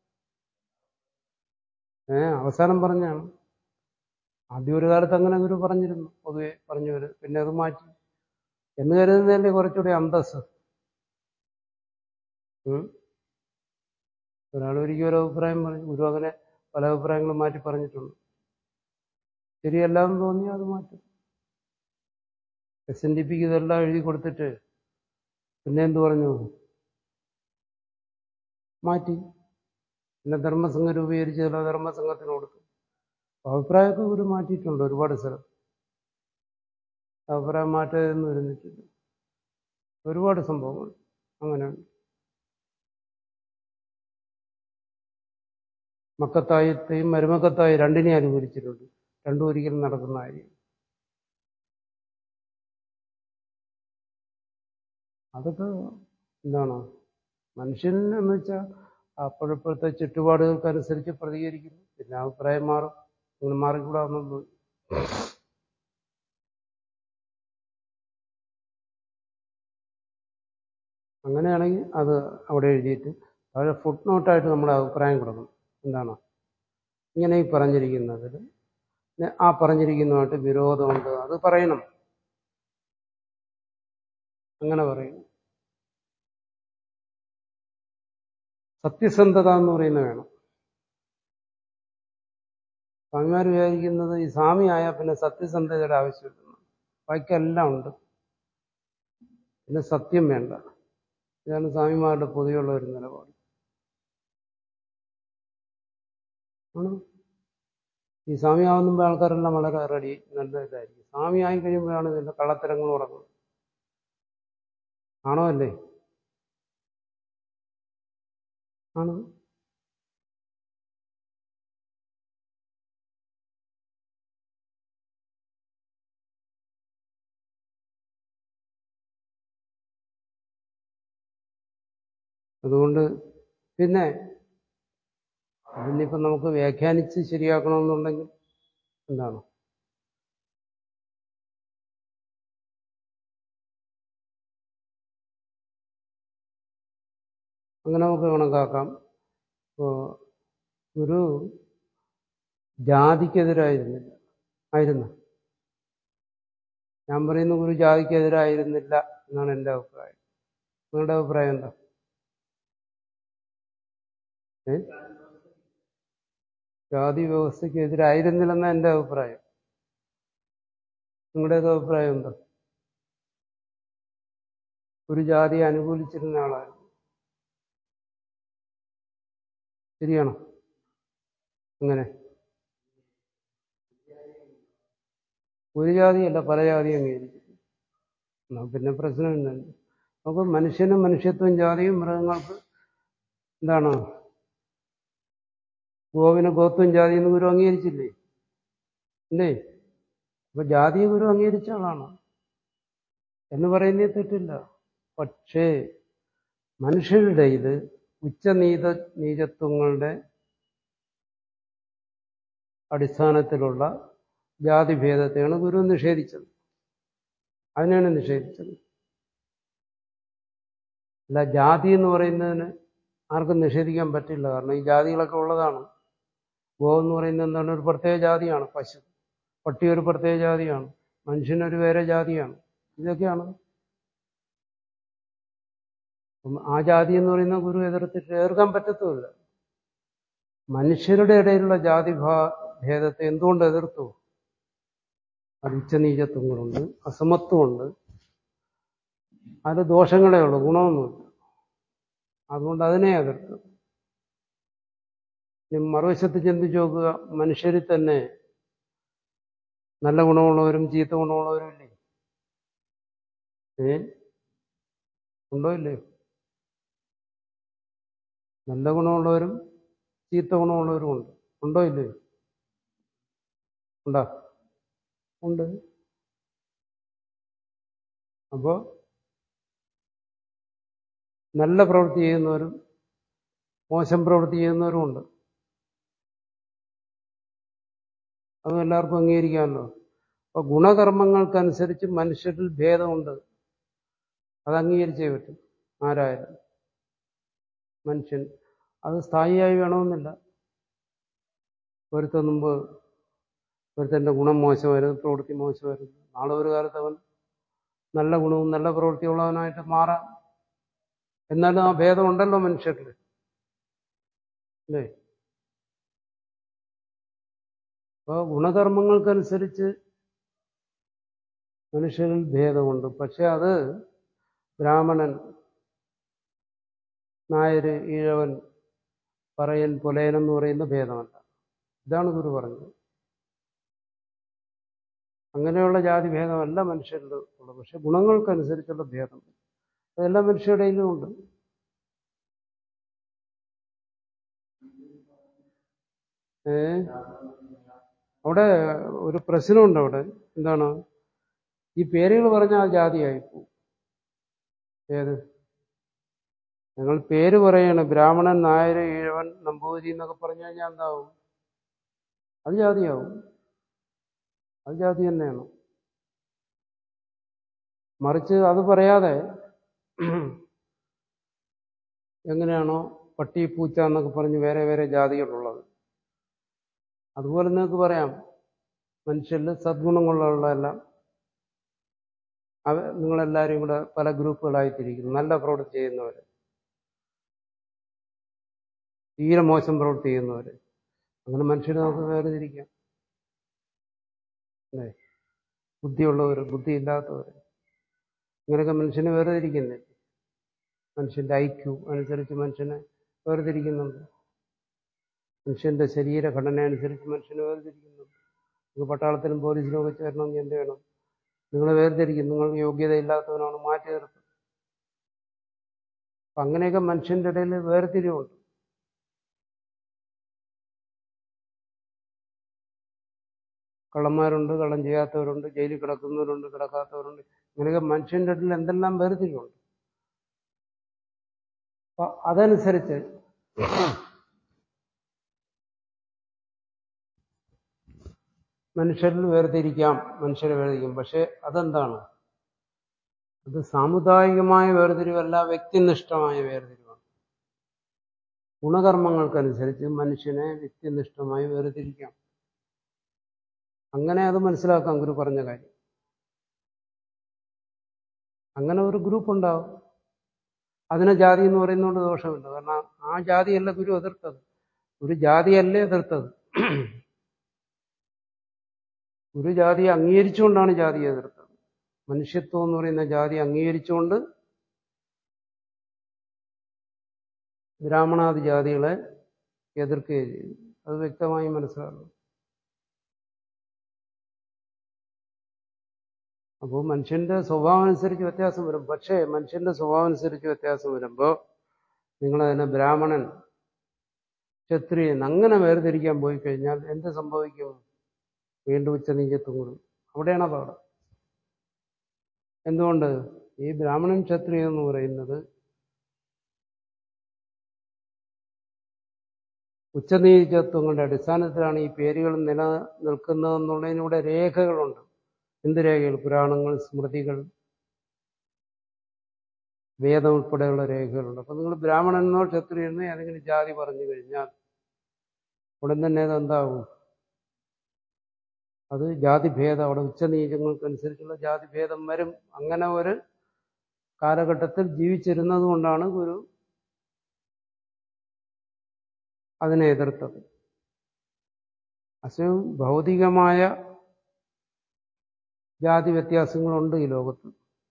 ഏ അവസാനം പറഞ്ഞാണ് ആദ്യം ഒരു കാലത്ത് അങ്ങനെ ഗുരു പറഞ്ഞിരുന്നു പൊതുവെ പറഞ്ഞു വരും പിന്നെ അത് മാറ്റി എന്ന് കരുതുന്നതിന്റെ കുറച്ചുകൂടി അന്തസ് ഒരാൾ ഒരിക്കലും ഒരു അഭിപ്രായം പറഞ്ഞു ഗുരു അങ്ങനെ പല അഭിപ്രായങ്ങളും മാറ്റി പറഞ്ഞിട്ടുണ്ട് ശരിയല്ലാന്ന് തോന്നി അത് മാറ്റും എസ് എൻ ഡി പിക്ക് ഇതെല്ലാം എഴുതി കൊടുത്തിട്ട് പിന്നെ എന്ത് പറഞ്ഞു മാറ്റി പിന്നെ ധർമ്മസംഘം രൂപീകരിച്ചതല്ലോ ധർമ്മസംഘത്തിന് കൊടുത്തു അഭിപ്രായമൊക്കെ ഗുരു മാറ്റിയിട്ടുണ്ട് ഒരുപാട് സ്ഥലം അഭിപ്രായം മാറ്റമൊന്നും വരുന്നിട്ടില്ല ഒരുപാട് സംഭവങ്ങൾ അങ്ങനെയുണ്ട് മക്കത്തായത്തെയും മരുമക്കത്തായി രണ്ടിനെയും അനുകൂലിച്ചിട്ടുണ്ട് രണ്ടും ഒരിക്കലും നടക്കുന്ന കാര്യം അതൊക്കെ എന്താണ് മനുഷ്യൻ എന്ന് വെച്ചാൽ അപ്പോഴപ്പോഴത്തെ ചുറ്റുപാടുകൾക്കനുസരിച്ച് പ്രതികരിക്കുന്നു പിന്നെ അഭിപ്രായം മാറും അങ്ങനെ മാറിക്കൂടാന്നൊന്നും അങ്ങനെയാണെങ്കിൽ അത് അവിടെ എഴുതിയിട്ട് താഴെ ഫുട് നോട്ടായിട്ട് നമ്മുടെ അഭിപ്രായം കൊടുക്കണം എന്താണ് ഇങ്ങനെ ഈ പറഞ്ഞിരിക്കുന്നതിൽ ആ പറഞ്ഞിരിക്കുന്നതുമായിട്ട് വിരോധമുണ്ട് അത് പറയണം അങ്ങനെ പറയും സത്യസന്ധത എന്ന് പറയുന്നത് വേണം സ്വാമിമാർ വിചാരിക്കുന്നത് ഈ സ്വാമി ആയാൽ പിന്നെ സത്യസന്ധതയുടെ ആവശ്യമില്ല ബാക്കിയെല്ലാം ഉണ്ട് പിന്നെ സത്യം വേണ്ട ഇതാണ് സ്വാമിമാരുടെ പൊതുവെയുള്ള ഒരു നിലപാട് ആണ് ഈ സ്വാമി ആവുമ്പോൾ ആൾക്കാരെല്ലാം വളരെ റെഡി നല്ല ഇതായിരിക്കും സ്വാമി ആയി കഴിയുമ്പോഴാണ് ഇതിന്റെ കള്ളത്തരങ്ങൾ തുടങ്ങുന്നത് ആണോ അല്ലേ ആണ് അതുകൊണ്ട് പിന്നെ അതിനിപ്പം നമുക്ക് വ്യാഖ്യാനിച്ച് ശരിയാക്കണമെന്നുണ്ടെങ്കിൽ എന്താണ് അങ്ങനെ നമുക്ക് കണക്കാക്കാം ഇപ്പോൾ ഗുരു ജാതിക്കെതിരായിരുന്നില്ല ആയിരുന്നു ഞാൻ പറയുന്ന ഗുരു ജാതിക്കെതിരായിരുന്നില്ല എന്നാണ് എൻ്റെ അഭിപ്രായം നിങ്ങളുടെ അഭിപ്രായം എന്താ ഏ ജാതി വ്യവസ്ഥയ്ക്ക് എതിരായിരുന്നില്ലെന്ന എൻ്റെ അഭിപ്രായം നിങ്ങളുടെയൊക്കെ അഭിപ്രായം എന്താ ഒരു ജാതിയെ അനുകൂലിച്ചിരുന്ന ആളാണ് ശരിയാണോ അങ്ങനെ ഒരു ജാതിയല്ല പല ജാതി അംഗീകരിക്കും എന്നാ പിന്നെ പ്രശ്നമില്ല അപ്പൊ മനുഷ്യനും മനുഷ്യത്വം ജാതിയും മൃഗങ്ങൾക്ക് എന്താണ് ഗോവിന് ഗോത്വം ജാതി എന്ന് ഗുരു അംഗീകരിച്ചില്ലേ ഇല്ലേ അപ്പൊ ജാതിയെ ഗുരു അംഗീകരിച്ച ആളാണ് എന്ന് പറയുന്നേ തെറ്റില്ല പക്ഷേ മനുഷ്യരുടെ ഇത് ഉച്ചനീത നീചത്വങ്ങളുടെ അടിസ്ഥാനത്തിലുള്ള ജാതിഭേദത്തെയാണ് ഗുരു നിഷേധിച്ചത് അതിനാണ് നിഷേധിച്ചത് അല്ല ജാതി എന്ന് പറയുന്നതിന് ആർക്കും നിഷേധിക്കാൻ പറ്റില്ല കാരണം ഈ ജാതികളൊക്കെ ഉള്ളതാണ് ഗോ എന്ന് പറയുന്നത് എന്താണ് ഒരു പ്രത്യേക ജാതിയാണ് പശു പട്ടി ഒരു പ്രത്യേക ജാതിയാണ് മനുഷ്യനൊരു വേറെ ജാതിയാണ് ഇതൊക്കെയാണ് അപ്പം ആ ജാതി എന്ന് പറയുന്ന ഗുരു എതിർത്തിട്ട് എതിർക്കാൻ പറ്റത്തുമില്ല മനുഷ്യരുടെ ഇടയിലുള്ള ജാതി ഭേദത്തെ എന്തുകൊണ്ട് എതിർത്തു അത് ഉച്ചനീചത്വങ്ങളുണ്ട് അസമത്വമുണ്ട് അത് ദോഷങ്ങളേ ഉള്ളൂ ഗുണമൊന്നുമില്ല അതുകൊണ്ട് അതിനെ എതിർത്തു ഇനി മറുവശത്ത് ചിന്തിച്ചു നോക്കുക മനുഷ്യരിൽ തന്നെ നല്ല ഗുണമുള്ളവരും ചീത്ത ഗുണമുള്ളവരും ഇല്ലേ ഏ ഉണ്ടോ ഇല്ലേ നല്ല ഗുണമുള്ളവരും ചീത്ത ഗുണമുള്ളവരും ഉണ്ട് ഉണ്ടോ ഇല്ലേ ഉണ്ടോ ഉണ്ട് അപ്പോ നല്ല പ്രവൃത്തി ചെയ്യുന്നവരും മോശം പ്രവൃത്തി ചെയ്യുന്നവരും ഉണ്ട് അതും എല്ലാവർക്കും അംഗീകരിക്കാമല്ലോ അപ്പൊ ഗുണകർമ്മങ്ങൾക്കനുസരിച്ച് മനുഷ്യരിൽ ഭേദമുണ്ട് അത് അംഗീകരിച്ചേ പറ്റും ആരായാലും മനുഷ്യൻ അത് സ്ഥായിയായി വേണമെന്നില്ല ഒരുത്ത മുമ്പ് ഒരുത്തൻ്റെ ഗുണം മോശമായിരുന്നു പ്രവൃത്തി മോശമായിരുന്നു നാളെ ഒരു കാലത്ത് അവൻ നല്ല ഗുണവും നല്ല പ്രവൃത്തിയുള്ളവനായിട്ട് മാറാം എന്നാലും ആ ഭേദം ഉണ്ടല്ലോ മനുഷ്യരിൽ അല്ലേ അപ്പോൾ ഗുണകർമ്മങ്ങൾക്കനുസരിച്ച് മനുഷ്യരിൽ ഭേദമുണ്ട് പക്ഷെ അത് ബ്രാഹ്മണൻ നായർ ഈഴവൻ പറയൻ പുലയൻ എന്ന് പറയുന്ന ഭേദമല്ല ഇതാണ് ഗുരു പറഞ്ഞത് അങ്ങനെയുള്ള ജാതി ഭേദമല്ല മനുഷ്യരിൽ ഉള്ളത് പക്ഷെ ഗുണങ്ങൾക്കനുസരിച്ചുള്ള ഭേദം അതെല്ലാ മനുഷ്യരുടെയിലും ഉണ്ട് ഏ അവിടെ ഒരു പ്രശ്നമുണ്ട് അവിടെ എന്താണ് ഈ പേരുകൾ പറഞ്ഞാൽ ജാതിയായി പോകും ഏത് നിങ്ങൾ പേര് പറയാണ് ബ്രാഹ്മണൻ നായർ ഈഴവൻ നമ്പൂതിരി എന്നൊക്കെ പറഞ്ഞു കഴിഞ്ഞാൽ എന്താവും അത് ജാതിയാവും അത് ജാതി തന്നെയാണ് മറിച്ച് അത് പറയാതെ എങ്ങനെയാണോ പട്ടി പൂച്ച എന്നൊക്കെ പറഞ്ഞ് വേറെ വേറെ ജാതികളുള്ളത് അതുപോലെ നിങ്ങൾക്ക് പറയാം മനുഷ്യരിൽ സദ്ഗുണങ്ങളുള്ളതെല്ലാം അവ നിങ്ങളെല്ലാവരും കൂടെ പല ഗ്രൂപ്പുകളായിട്ടിരിക്കുന്നു നല്ല പ്രവൃത്തി ചെയ്യുന്നവർ തീരെ മോശം പ്രവൃത്തി ചെയ്യുന്നവർ അങ്ങനെ മനുഷ്യരെ നമുക്ക് വേർതിരിക്കാം അല്ലേ ബുദ്ധിയുള്ളവർ ബുദ്ധിയില്ലാത്തവർ ഇങ്ങനെയൊക്കെ മനുഷ്യനെ വേർതിരിക്കുന്നില്ല മനുഷ്യന്റെ ഐക്യു അനുസരിച്ച് മനുഷ്യനെ വേർതിരിക്കുന്നുണ്ട് മനുഷ്യന്റെ ശരീരഘടന അനുസരിച്ച് മനുഷ്യനെ വേർതിരിക്കുന്നുണ്ട് നിങ്ങൾക്ക് പട്ടാളത്തിലും പോലീസിലും ഒക്കെ ചേരണമെങ്കിൽ എന്ത് വേണം നിങ്ങളെ വേർതിരിക്കും നിങ്ങൾ യോഗ്യതയില്ലാത്തവനാണ് മാറ്റി നിർത്തും അപ്പം അങ്ങനെയൊക്കെ മനുഷ്യന്റെ ഇടയിൽ വേർതിരിവുണ്ട് കള്ളന്മാരുണ്ട് കള്ളം ചെയ്യാത്തവരുണ്ട് ജയിലിൽ കിടക്കുന്നവരുണ്ട് കിടക്കാത്തവരുണ്ട് ഇങ്ങനെയൊക്കെ മനുഷ്യന്റെ ഇടയിൽ എന്തെല്ലാം വേർതിരിവുണ്ട് അപ്പൊ അതനുസരിച്ച് മനുഷ്യരിൽ വേർതിരിക്കാം മനുഷ്യരെ വേർതിരിക്കും പക്ഷെ അതെന്താണ് അത് സാമുദായികമായ വേർതിരിവല്ല വ്യക്തിനിഷ്ഠമായ വേർതിരിവാണ് ഗുണകർമ്മങ്ങൾക്കനുസരിച്ച് മനുഷ്യനെ വ്യക്തിനിഷ്ഠമായി വേർതിരിക്കാം അങ്ങനെ അത് മനസ്സിലാക്കാം ഗുരു പറഞ്ഞ കാര്യം അങ്ങനെ ഒരു ഗ്രൂപ്പ് ഉണ്ടാവും അതിനെ ജാതി എന്ന് പറയുന്നതുകൊണ്ട് ദോഷമില്ല കാരണം ആ ജാതിയല്ല ഗുരു എതിർത്തത് ഒരു ജാതിയല്ലേ എതിർത്തത് ഒരു ജാതിയെ അംഗീകരിച്ചുകൊണ്ടാണ് ജാതിയെ എതിർത്തത് മനുഷ്യത്വം എന്ന് പറയുന്ന ജാതി അംഗീകരിച്ചുകൊണ്ട് ബ്രാഹ്മണാദി ജാതികളെ എതിർക്കുകയും ചെയ്തു അത് വ്യക്തമായി മനസ്സിലാക്കണം അപ്പോൾ മനുഷ്യന്റെ സ്വഭാവം അനുസരിച്ച് വ്യത്യാസം വരും പക്ഷേ മനുഷ്യന്റെ സ്വഭാവം അനുസരിച്ച് വ്യത്യാസം വരുമ്പോൾ നിങ്ങളതിനെ ബ്രാഹ്മണൻ ക്ഷത്രിയൻ അങ്ങനെ വേർതിരിക്കാൻ പോയി കഴിഞ്ഞാൽ എന്ത് സംഭവിക്കും വീണ്ടും ഉച്ചനീചത്വം കൂടും അവിടെയാണ് അപകടം എന്തുകൊണ്ട് ഈ ബ്രാഹ്മണൻ ക്ഷത്രിയൻ എന്ന് പറയുന്നത് ഉച്ചനീചത്വങ്ങളുടെ അടിസ്ഥാനത്തിലാണ് ഈ പേരുകൾ നിലനിൽക്കുന്നതെന്നുള്ളതിനൂടെ രേഖകളുണ്ട് എന്ത് രേഖകൾ പുരാണങ്ങൾ സ്മൃതികൾ വേദം ഉൾപ്പെടെയുള്ള രേഖകളുണ്ട് അപ്പൊ നിങ്ങൾ ബ്രാഹ്മണനെന്നോ ക്ഷത്രിയനോ ഏതെങ്കിലും ജാതി പറഞ്ഞു കഴിഞ്ഞാൽ ഉടൻ തന്നെ അതെന്താകും അത് ജാതിഭേദം അവിടെ ഉച്ചനീചങ്ങൾക്കനുസരിച്ചുള്ള ജാതിഭേദം വരും അങ്ങനെ ഒരു കാലഘട്ടത്തിൽ ജീവിച്ചിരുന്നത് കൊണ്ടാണ് ഗുരു അതിനെ എതിർത്തത് അസവും ഭൗതികമായ ജാതി വ്യത്യാസങ്ങളുണ്ട് ഈ ലോകത്ത്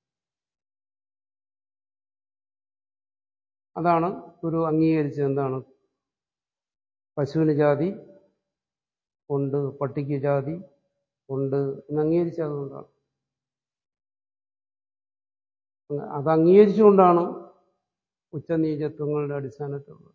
അതാണ് ഗുരു അംഗീകരിച്ചത് എന്താണ് പശുവിന് ജാതി ഉണ്ട് പട്ടിക്ക് ജാതി ഉണ്ട് എന്ന് അംഗീകരിച്ചതുകൊണ്ടാണ് അത് അംഗീകരിച്ചുകൊണ്ടാണ് ഉച്ചനീചത്വങ്ങളുടെ അടിസ്ഥാനത്തിലുള്ളത്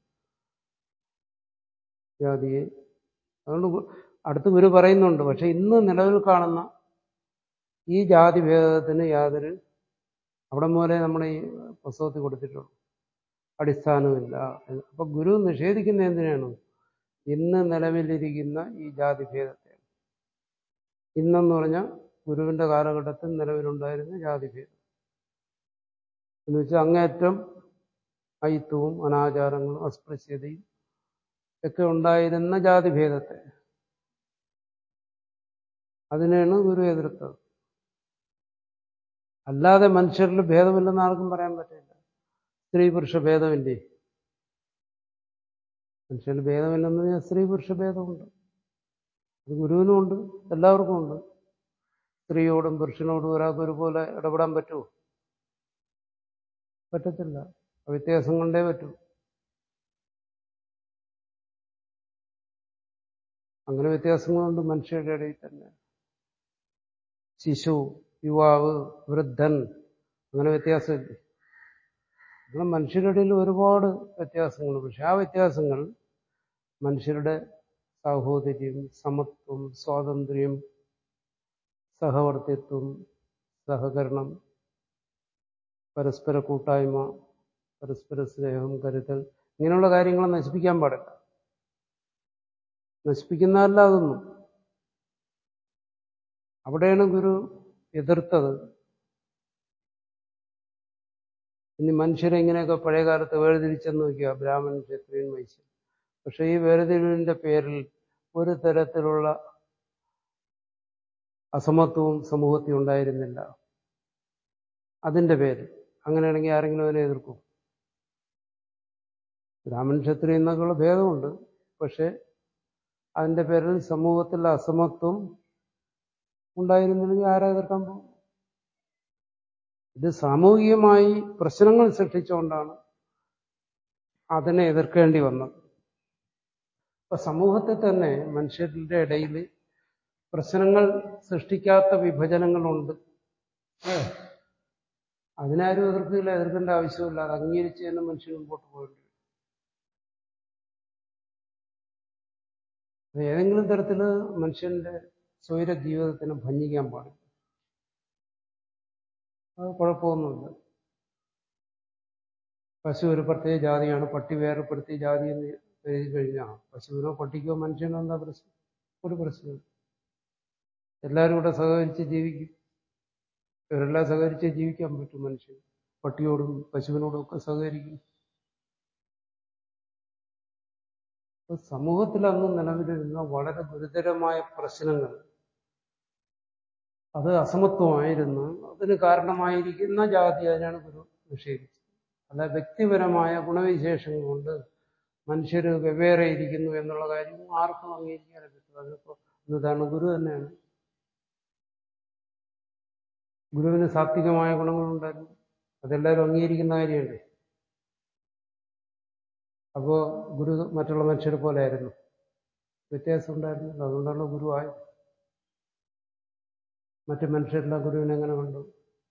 ജാതിയെ അതുകൊണ്ട് അടുത്ത് ഗുരു പറയുന്നുണ്ട് പക്ഷെ ഇന്ന് നിലവിൽ കാണുന്ന ഈ ജാതി ഭേദത്തിന് യാതൊരു അവിടെ മൂലേ നമ്മുടെ ഈ പുസ്തകത്തിൽ കൊടുത്തിട്ടുള്ളൂ അടിസ്ഥാനമില്ല അപ്പൊ ഗുരു നിഷേധിക്കുന്ന എന്തിനാണ് ഇന്ന് നിലവിലിരിക്കുന്ന ഈ ജാതി ഭേദത്തെ ഇന്നെന്ന് പറഞ്ഞാൽ ഗുരുവിന്റെ കാലഘട്ടത്തിൽ നിലവിലുണ്ടായിരുന്ന ജാതിഭേദം എന്ന് വെച്ചാൽ അങ്ങേറ്റം അയിത്വവും അനാചാരങ്ങളും അസ്പൃശ്യതയും ഒക്കെ ഉണ്ടായിരുന്ന ജാതിഭേദത്തെ അതിനെയാണ് ഗുരു എതിർത്തത് അല്ലാതെ മനുഷ്യരിൽ ഭേദമില്ലെന്ന് ആർക്കും പറയാൻ പറ്റില്ല സ്ത്രീ പുരുഷ ഭേദമില്ലേ മനുഷ്യരിൽ ഭേദമില്ലെന്ന് പറഞ്ഞാൽ സ്ത്രീ പുരുഷ ഭേദമുണ്ട് അത് ഗുരുവിനും ഉണ്ട് എല്ലാവർക്കും ഉണ്ട് സ്ത്രീയോടും പുരുഷനോടും ഒരാൾക്ക് ഒരുപോലെ ഇടപെടാൻ പറ്റുമോ പറ്റത്തില്ല വ്യത്യാസം കൊണ്ടേ പറ്റൂ അങ്ങനെ വ്യത്യാസങ്ങളുണ്ട് മനുഷ്യരുടെ ഇടയിൽ തന്നെ ശിശു യുവാവ് വൃദ്ധൻ അങ്ങനെ വ്യത്യാസമില്ലേ അങ്ങനെ മനുഷ്യരുടെ ഇടയിൽ ഒരുപാട് വ്യത്യാസങ്ങളുണ്ട് പക്ഷെ ആ വ്യത്യാസങ്ങൾ മനുഷ്യരുടെ സാഹോദര്യം സമത്വം സ്വാതന്ത്ര്യം സഹവർത്തിത്വം സഹകരണം പരസ്പര കൂട്ടായ്മ പരസ്പര സ്നേഹം കരുതൽ ഇങ്ങനെയുള്ള കാര്യങ്ങൾ നശിപ്പിക്കാൻ പാടില്ല നശിപ്പിക്കുന്നതല്ല അതൊന്നും അവിടെയാണ് ഗുരു എതിർത്തത് ഇനി മനുഷ്യരെ ഇങ്ങനെയൊക്കെ പഴയ കാലത്ത് വേർതിരിച്ചെന്ന് നോക്കിയ ബ്രാഹ്മണൻ ക്ഷത്രിയൻ വൈശ്യൻ പക്ഷെ ഈ വേർതിരിവിന്റെ പേരിൽ ഒരു തരത്തിലുള്ള അസമത്വവും സമൂഹത്തിൽ ഉണ്ടായിരുന്നില്ല അതിന്റെ പേര് അങ്ങനെയാണെങ്കിൽ ആരെങ്കിലും അതിനെ എതിർക്കും ബ്രാഹ്മൺ ക്ഷത്രിയ എന്നൊക്കെയുള്ള ഭേദമുണ്ട് പക്ഷെ അതിന്റെ പേരിൽ സമൂഹത്തിൽ അസമത്വം ഉണ്ടായിരുന്നില്ലെങ്കിൽ ആരാ എതിർക്കാൻ പോകും ഇത് സാമൂഹികമായി പ്രശ്നങ്ങൾ സൃഷ്ടിച്ചുകൊണ്ടാണ് അതിനെ എതിർക്കേണ്ടി വന്നത് ഇപ്പൊ സമൂഹത്തിൽ തന്നെ മനുഷ്യരുടെ ഇടയിൽ പ്രശ്നങ്ങൾ സൃഷ്ടിക്കാത്ത വിഭജനങ്ങളുണ്ട് അതിനാരും എതിർക്കില്ല എതിർക്കേണ്ട ആവശ്യമില്ല അത് അംഗീകരിച്ച് തന്നെ മനുഷ്യൻ മുമ്പോട്ട് പോകേണ്ടി വരും ഏതെങ്കിലും തരത്തിൽ മനുഷ്യന്റെ സ്വൈര ജീവിതത്തിനെ ഭഞ്ജിക്കാൻ പാടില്ല അത് കുഴപ്പമൊന്നുമില്ല പശു ഒരു പ്രത്യേക ജാതിയാണ് പട്ടി വേറെ പ്രത്യേക ജാതി എന്ന് എഴുതി കഴിഞ്ഞാൽ പശുവിനോ പട്ടിക്കോ മനുഷ്യനോ എന്താ പ്രശ്നം ഒരു പ്രശ്നമില്ല എല്ലാവരും കൂടെ സഹകരിച്ച് ജീവിക്കും ഇവരെല്ലാം സഹകരിച്ച് ജീവിക്കാൻ പറ്റും മനുഷ്യൻ പട്ടിയോടും പശുവിനോടും ഒക്കെ സഹകരിക്കും സമൂഹത്തിൽ അന്ന് നിലവിലിരുന്ന വളരെ ഗുരുതരമായ പ്രശ്നങ്ങൾ അത് അസമത്വമായിരുന്നു അതിന് കാരണമായിരിക്കുന്ന ജാതി അതിനാണ് ഗുരു നിഷേധിച്ചത് അല്ല വ്യക്തിപരമായ ഗുണവിശേഷങ്ങൾ കൊണ്ട് മനുഷ്യർ വെവ്വേറെ ഇരിക്കുന്നു എന്നുള്ള കാര്യം ആർക്കും അംഗീകരിക്കാൻ പറ്റും അതിപ്പോ എന്നതാണ് ഗുരു തന്നെയാണ് ഗുരുവിന് സാത്വികമായ ഗുണങ്ങളുണ്ടായിരുന്നു അതെല്ലാവരും അംഗീകരിക്കുന്ന കാര്യമല്ലേ അപ്പോ ഗുരു മറ്റുള്ള മനുഷ്യരെ പോലെ ആയിരുന്നു വ്യത്യാസം ഉണ്ടായിരുന്നു അതുകൊണ്ടാണ് ഗുരു ആയത് മറ്റു മനുഷ്യരെല്ലാം ഗുരുവിനെ എങ്ങനെ കണ്ടു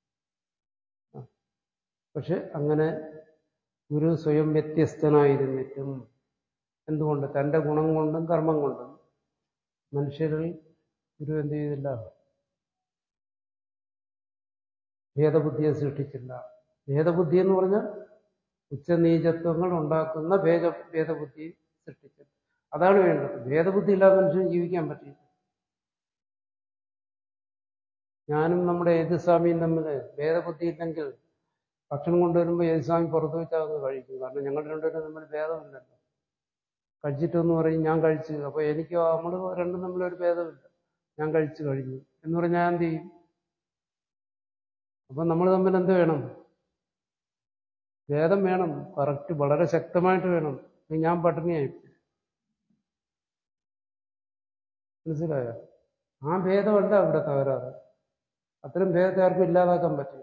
പക്ഷെ അങ്ങനെ ഗുരു സ്വയം വ്യത്യസ്തനായിരുന്നിട്ടും എന്തുകൊണ്ട് തന്റെ ഗുണം കൊണ്ടും കർമ്മം കൊണ്ടും മനുഷ്യരിൽ ഗുരു എന്ത് ചെയ്തില്ല ഭേദബുദ്ധിയെ സൃഷ്ടിച്ചില്ല ഭേദബുദ്ധി എന്ന് പറഞ്ഞാൽ ഉച്ചനീചത്വങ്ങൾ ഉണ്ടാക്കുന്ന ഭേദ ഭേദബുദ്ധി സൃഷ്ടിച്ചത് അതാണ് വേണ്ടത് ഭേദബുദ്ധി ഇല്ലാതെ മനുഷ്യന് ജീവിക്കാൻ പറ്റില്ല ഞാനും നമ്മുടെ യജുസ്വാമിയും തമ്മിൽ ഭേദബുദ്ധി ഇല്ലെങ്കിൽ ഭക്ഷണം കൊണ്ടുവരുമ്പോൾ യജുസ്വാമി പുറത്തു വെച്ചാൽ അത് കഴിക്കും കാരണം ഞങ്ങൾ രണ്ടുപേരും തമ്മിൽ ഭേദമില്ലല്ലോ കഴിച്ചിട്ടെന്ന് പറയും ഞാൻ കഴിച്ചു അപ്പൊ എനിക്ക് നമ്മൾ രണ്ടും തമ്മിൽ ഒരു ഭേദമില്ല ഞാൻ കഴിച്ചു കഴിഞ്ഞു എന്ന് പറഞ്ഞാൽ ഞാൻ എന്ത് ചെയ്യും അപ്പൊ നമ്മൾ തമ്മിൽ എന്ത് വേണം ഭേദം വേണം കറക്റ്റ് വളരെ ശക്തമായിട്ട് വേണം ഞാൻ പട്ടിണിയായി മനസ്സിലായോ ആ ഭേദമല്ല അവിടെ തകരാറ് അത്തരം ഭേദത്തെ ആർക്കും ഇല്ലാതാക്കാൻ പറ്റില്ല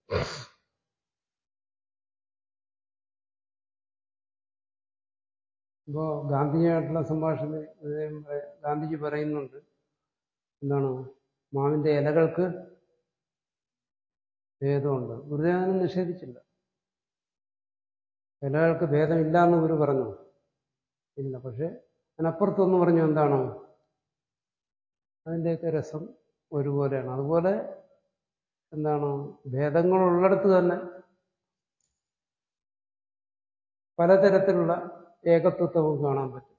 ഇപ്പോ ഗാന്ധിജിയായിട്ടുള്ള സംഭാഷണം ഗാന്ധിജി പറയുന്നുണ്ട് എന്താണ് മാവിന്റെ ഇലകൾക്ക് ഭേദമുണ്ട് ഗുരുദേവനും നിഷേധിച്ചില്ല ഇലകൾക്ക് ഭേദമില്ല എന്ന് ഗുരു പറഞ്ഞു ഇല്ല പക്ഷെ അതിനപ്പുറത്തൊന്ന് പറഞ്ഞു എന്താണ് അതിൻ്റെയൊക്കെ രസം ഒരുപോലെയാണ് അതുപോലെ എന്താണ് ഭേദങ്ങളുള്ളിടത്ത് തന്നെ പലതരത്തിലുള്ള ഏകത്വത്തെ നമുക്ക് കാണാൻ പറ്റും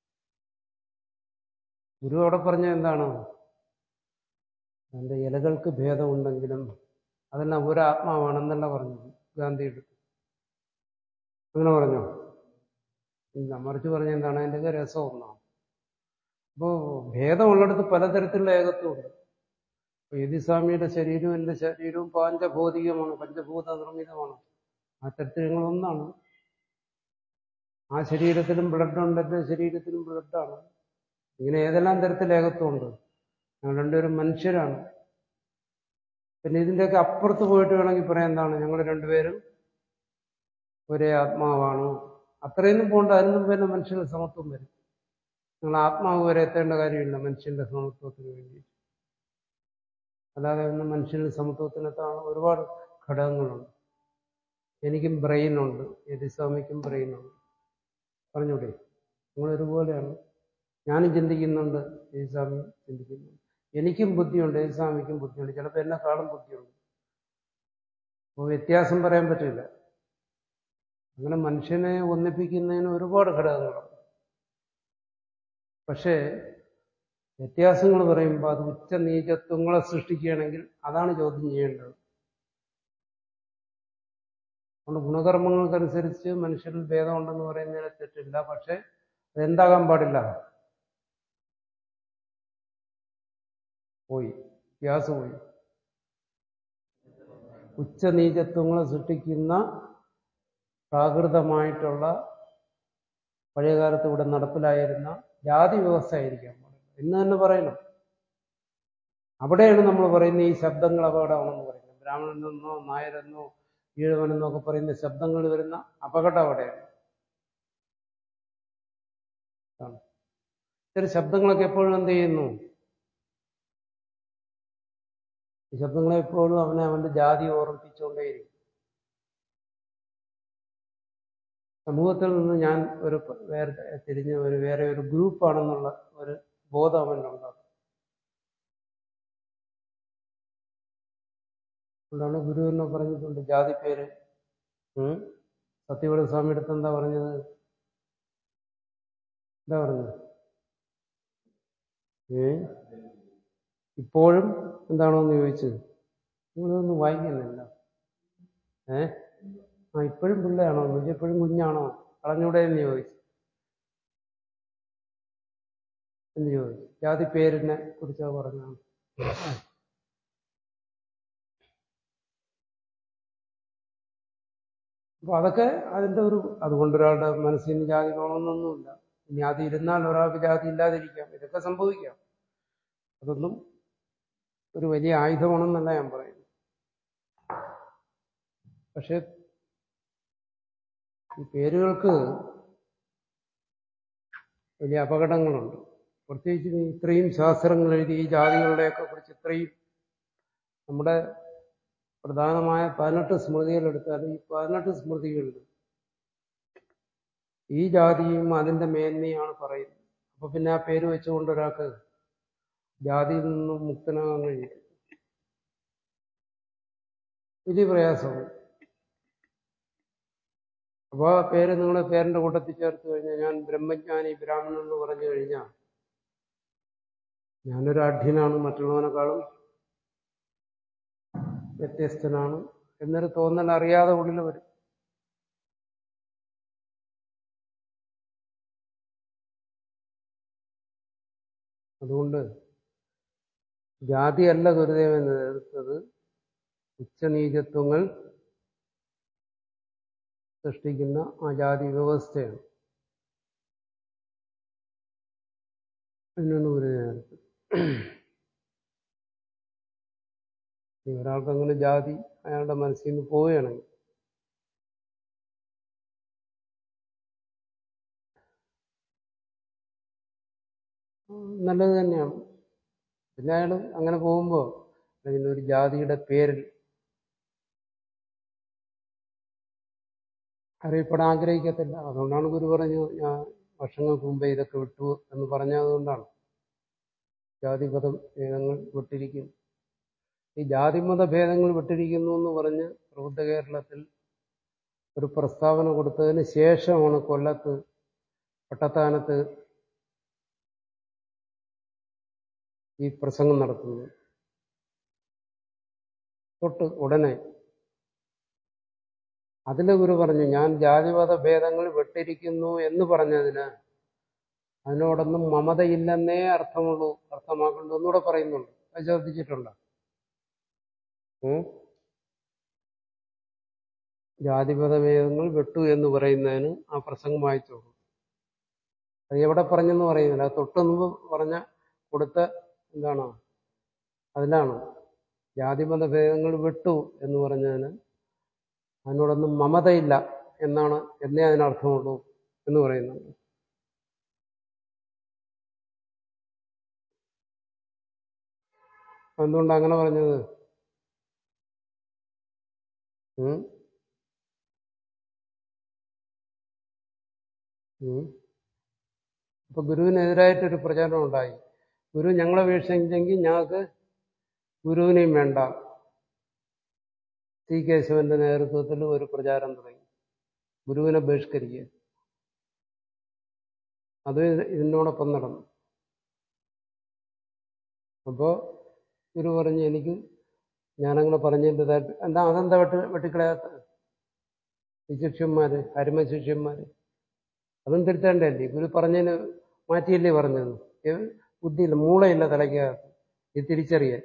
ഗുരു അവിടെ പറഞ്ഞ എന്താണ് അതിൻ്റെ ഇലകൾക്ക് ഭേദമുണ്ടെങ്കിലും അതെല്ലാം ഒരാത്മാവാണെന്നല്ല പറഞ്ഞു ഗാന്ധിയുടെ അങ്ങനെ പറഞ്ഞോ ഇല്ല മറിച്ച് പറഞ്ഞ എന്താണ് അതിൻ്റെ രസം ഒന്നാണ് അപ്പോൾ ഭേദമുള്ളിടത്ത് പലതരത്തിലുള്ള ഏകത്വമുണ്ട് അപ്പോൾ യതിസ്വാമിയുടെ ശരീരവും എൻ്റെ ശരീരവും പാഞ്ചഭൗതികമാണ് പഞ്ചഭൂത നിർമ്മിതമാണ് ആ തരത്തിൽ ഒന്നാണ് ആ ശരീരത്തിലും ബ്ലഡുണ്ട് എൻ്റെ ശരീരത്തിലും ബ്ലഡാണ് ഇങ്ങനെ ഏതെല്ലാം തരത്തിൽ ഏകത്വമുണ്ട് ഞങ്ങൾ രണ്ടുപേരും മനുഷ്യരാണ് പിന്നെ ഇതിൻ്റെയൊക്കെ അപ്പുറത്ത് പോയിട്ട് വേണമെങ്കിൽ പറയാം എന്താണ് ഞങ്ങൾ രണ്ടുപേരും ഒരേ ആത്മാവാണ് അത്രയൊന്നും പോകണ്ട അതിനും പിന്നെ മനുഷ്യന് സമത്വം വരും നിങ്ങൾ ആത്മാവ് വരെ എത്തേണ്ട കാര്യമില്ല മനുഷ്യന്റെ സമത്വത്തിന് വേണ്ടി അല്ലാതെ ഒന്നും മനുഷ്യന് സമത്വത്തിനെത്താണ് ഒരുപാട് ഘടകങ്ങളുണ്ട് എനിക്കും ബ്രെയിനുണ്ട് യതിസ്വാമിക്കും ബ്രെയിനുണ്ട് പറഞ്ഞൂടെ നിങ്ങൾ ഒരുപോലെയാണ് ഞാനും ചിന്തിക്കുന്നുണ്ട് യതിസ്വാമി ചിന്തിക്കുന്നുണ്ട് എനിക്കും ബുദ്ധിയുണ്ട് യതിസ്വാമിക്കും ബുദ്ധിയുണ്ട് ചിലപ്പോൾ എന്നെക്കാളും ബുദ്ധിയുണ്ട് അപ്പോൾ വ്യത്യാസം പറയാൻ പറ്റില്ല അങ്ങനെ മനുഷ്യനെ ഒന്നിപ്പിക്കുന്നതിന് ഒരുപാട് ഘടകങ്ങളുണ്ട് പക്ഷേ വ്യത്യാസങ്ങൾ പറയുമ്പോൾ അത് ഉച്ച നീചത്വങ്ങളെ സൃഷ്ടിക്കുകയാണെങ്കിൽ അതാണ് ചോദ്യം ചെയ്യേണ്ടത് അതുകൊണ്ട് ഗുണകർമ്മങ്ങൾക്കനുസരിച്ച് മനുഷ്യരിൽ ഭേദമുണ്ടെന്ന് പറയുന്നതിന് തെറ്റില്ല പക്ഷെ അതെന്താകാൻ പാടില്ല പോയി ഗ്യാസ് പോയി ഉച്ചനീചത്വങ്ങളെ സൃഷ്ടിക്കുന്ന പ്രാകൃതമായിട്ടുള്ള പഴയകാലത്ത് ഇവിടെ നടപ്പിലായിരുന്ന ജാതി വ്യവസ്ഥ ആയിരിക്കാൻ പാടില്ല എന്ന് തന്നെ പറയണം അവിടെയാണ് നമ്മൾ പറയുന്ന ഈ ശബ്ദങ്ങൾ അപകടമാണെന്ന് പറയുന്നത് ബ്രാഹ്മണനെന്നോ നായരെന്നോ ഈഴവനെന്നോ ഒക്കെ പറയുന്ന ശബ്ദങ്ങൾ വരുന്ന അപകടം അവിടെയാണ് ഇത്തരം ശബ്ദങ്ങളൊക്കെ എപ്പോഴും എന്ത് ചെയ്യുന്നു ഈ ശബ്ദങ്ങളെ എപ്പോഴും അവനെ അവന്റെ ജാതി ഓർമ്മിപ്പിച്ചുകൊണ്ടേയിരിക്കും സമൂഹത്തിൽ നിന്ന് ഞാൻ ഒരു വേറെ തിരിഞ്ഞ ഒരു വേറെ ഒരു ഗ്രൂപ്പാണെന്നുള്ള ഒരു ബോധം അവനുണ്ടാകും അതുകൊണ്ടാണ് ഗുരു എന്ന് പറഞ്ഞിട്ടുണ്ട് ജാതി പേര് സത്യവ്രത സ്വാമി അടുത്ത് എന്താ പറഞ്ഞത് എന്താ പറഞ്ഞത് ഏ ഇപ്പോഴും എന്താണോ എന്ന് ചോദിച്ചത് നിങ്ങളൊന്നും വായിക്കുന്നില്ല ഏ ആ ഇപ്പോഴും പിള്ളയാണോ എന്ന് ചോദിച്ചു ഇപ്പോഴും കുഞ്ഞാണോ കളഞ്ഞൂടെ എന്ന് ചോദിച്ചു എന്ന് ചോദിച്ചു ജാതി പേരിനെ കുറിച്ചാ പറഞ്ഞാണ് അപ്പൊ അതൊക്കെ അതിന്റെ ഒരു അതുകൊണ്ട് ഒരാളുടെ മനസ്സിൽ നിന്ന് ജാതി വേണമെന്നൊന്നുമില്ല ഇനി അത് ഇരുന്നാൽ ഒരാൾക്ക് ജാതി ഇല്ലാതിരിക്കാം ഇതൊക്കെ സംഭവിക്കാം അതൊന്നും ഒരു വലിയ ആയുധമാണെന്നല്ല ഞാൻ പറയുന്നത് പക്ഷെ ഈ പേരുകൾക്ക് വലിയ അപകടങ്ങളുണ്ട് പ്രത്യേകിച്ച് ഇത്രയും ശാസ്ത്രങ്ങൾ എഴുതി ഈ ജാതികളുടെയൊക്കെ കുറിച്ച് ഇത്രയും നമ്മുടെ പ്രധാനമായ പതിനെട്ട് സ്മൃതികളെടുത്താൽ ഈ പതിനെട്ട് സ്മൃതികളിൽ ഈ ജാതിയും അതിന്റെ മേന്മയാണ് പറയുന്നത് അപ്പൊ പിന്നെ ആ പേര് വെച്ചുകൊണ്ട് ഒരാൾക്ക് ജാതിയിൽ നിന്നും മുക്തനാകാൻ കഴിയും വലിയ പ്രയാസമാണ് അപ്പോൾ ആ പേര് നിങ്ങൾ പേരിന്റെ കൂട്ടത്തിൽ ചേർത്ത് കഴിഞ്ഞാൽ ഞാൻ ബ്രഹ്മജ്ഞാനി ബ്രാഹ്മണൻ എന്ന് പറഞ്ഞു കഴിഞ്ഞാൽ ഞാനൊരു അഢ്യനാണ് മറ്റുള്ളവനെക്കാളും വ്യത്യസ്തനാണ് എന്നൊരു തോന്നൽ അറിയാതെ ഉള്ളിൽ വരും അതുകൊണ്ട് ജാതിയല്ല ഗുരുദേവൻ എതിർത്തത് ഉച്ചനീചത്വങ്ങൾ സൃഷ്ടിക്കുന്ന ആ ജാതി വ്യവസ്ഥയാണ് അതിനാണ് ഗുരുദേവൻ എതിർത്തത് ഇനി ഒരാൾക്ക് അങ്ങനെ ജാതി അയാളുടെ മനസ്സിൽ നിന്ന് പോവുകയാണെങ്കിൽ നല്ലത് തന്നെയാണ് പിന്നെ അയാൾ അങ്ങനെ പോകുമ്പോൾ അല്ലെങ്കിൽ ഒരു ജാതിയുടെ പേരിൽ അറിയപ്പെടാൻ ആഗ്രഹിക്കത്തില്ല അതുകൊണ്ടാണ് ഗുരു പറഞ്ഞു ഞാൻ വർഷങ്ങൾക്ക് മുമ്പേ ഇതൊക്കെ വിട്ടു എന്ന് പറഞ്ഞതുകൊണ്ടാണ് ജാതിമത ഭേദങ്ങൾ വിട്ടിരിക്കും ഈ ജാതിമത ഭേദങ്ങൾ വിട്ടിരിക്കുന്നു എന്ന് പറഞ്ഞ് പ്രബുദ്ധ കേരളത്തിൽ ഒരു പ്രസ്താവന കൊടുത്തതിന് ശേഷമാണ് കൊല്ലത്ത് പട്ടത്താനത്ത് ഈ പ്രസംഗം നടത്തുന്നത് തൊട്ട് ഉടനെ അതിലെ ഗുരു പറഞ്ഞു ഞാൻ ജാതിമത ഭേദങ്ങൾ വിട്ടിരിക്കുന്നു എന്ന് പറഞ്ഞതിന് അതിനോടൊന്നും മമതയില്ലെന്നേ അർത്ഥമുള്ളൂ അർത്ഥമാക്കുള്ളൂ എന്നൂടെ പറയുന്നുണ്ട് അത് ശ്രദ്ധിച്ചിട്ടുണ്ടോ ഉം? ജാതിമത ഭേദങ്ങൾ വിട്ടു എന്ന് പറയുന്നതിന് ആ പ്രസംഗം വായിച്ചോളൂ അത് എവിടെ പറഞ്ഞെന്ന് പറയുന്നില്ല അത് തൊട്ട് മുമ്പ് പറഞ്ഞ കൊടുത്ത എന്താണ് അതിലാണ് ജാതിമത ഭേദങ്ങൾ വിട്ടു എന്ന് പറഞ്ഞതിന് അതിനോടൊന്നും മമതയില്ല എന്നാണ് എന്നേ അതിനർത്ഥമുള്ളൂ എന്ന് പറയുന്നുണ്ട് എന്തുകൊണ്ട് അങ്ങനെ പറഞ്ഞത് ഉം? ഉം. അപ്പൊ ഗുരുവിനെതിരായിട്ടൊരു പ്രചാരണം ഉണ്ടായി ഗുരു ഞങ്ങളെ വീഴ്ചയെങ്കിൽ ഞങ്ങൾക്ക് ഗുരുവിനെയും വേണ്ട സി കേശവന്റെ നേതൃത്വത്തിൽ ഒരു പ്രചാരം തുടങ്ങി ഗുരുവിനെ ബഹിഷ്കരിക്കുക അത് ഇതിനോടൊപ്പം നടന്നു അപ്പോ ഗുരു പറഞ്ഞു എനിക്ക് ഞാനങ്ങനെ പറഞ്ഞതിന്റെ താല്പര്യം എന്താ അതെന്താ വെട്ടി വെട്ടിക്കളയാത്ത ഈ ശിഷ്യന്മാര് അരുമ ശിഷ്യന്മാര് അതും തിരുത്തേണ്ടല്ലേ ഗുരു പറഞ്ഞതിന് മാറ്റിയല്ലേ പറഞ്ഞത് ഏ, ബുദ്ധിയില്ല മൂളയില്ല തലയ്ക്കകത്ത് ഇത് തിരിച്ചറിയാൻ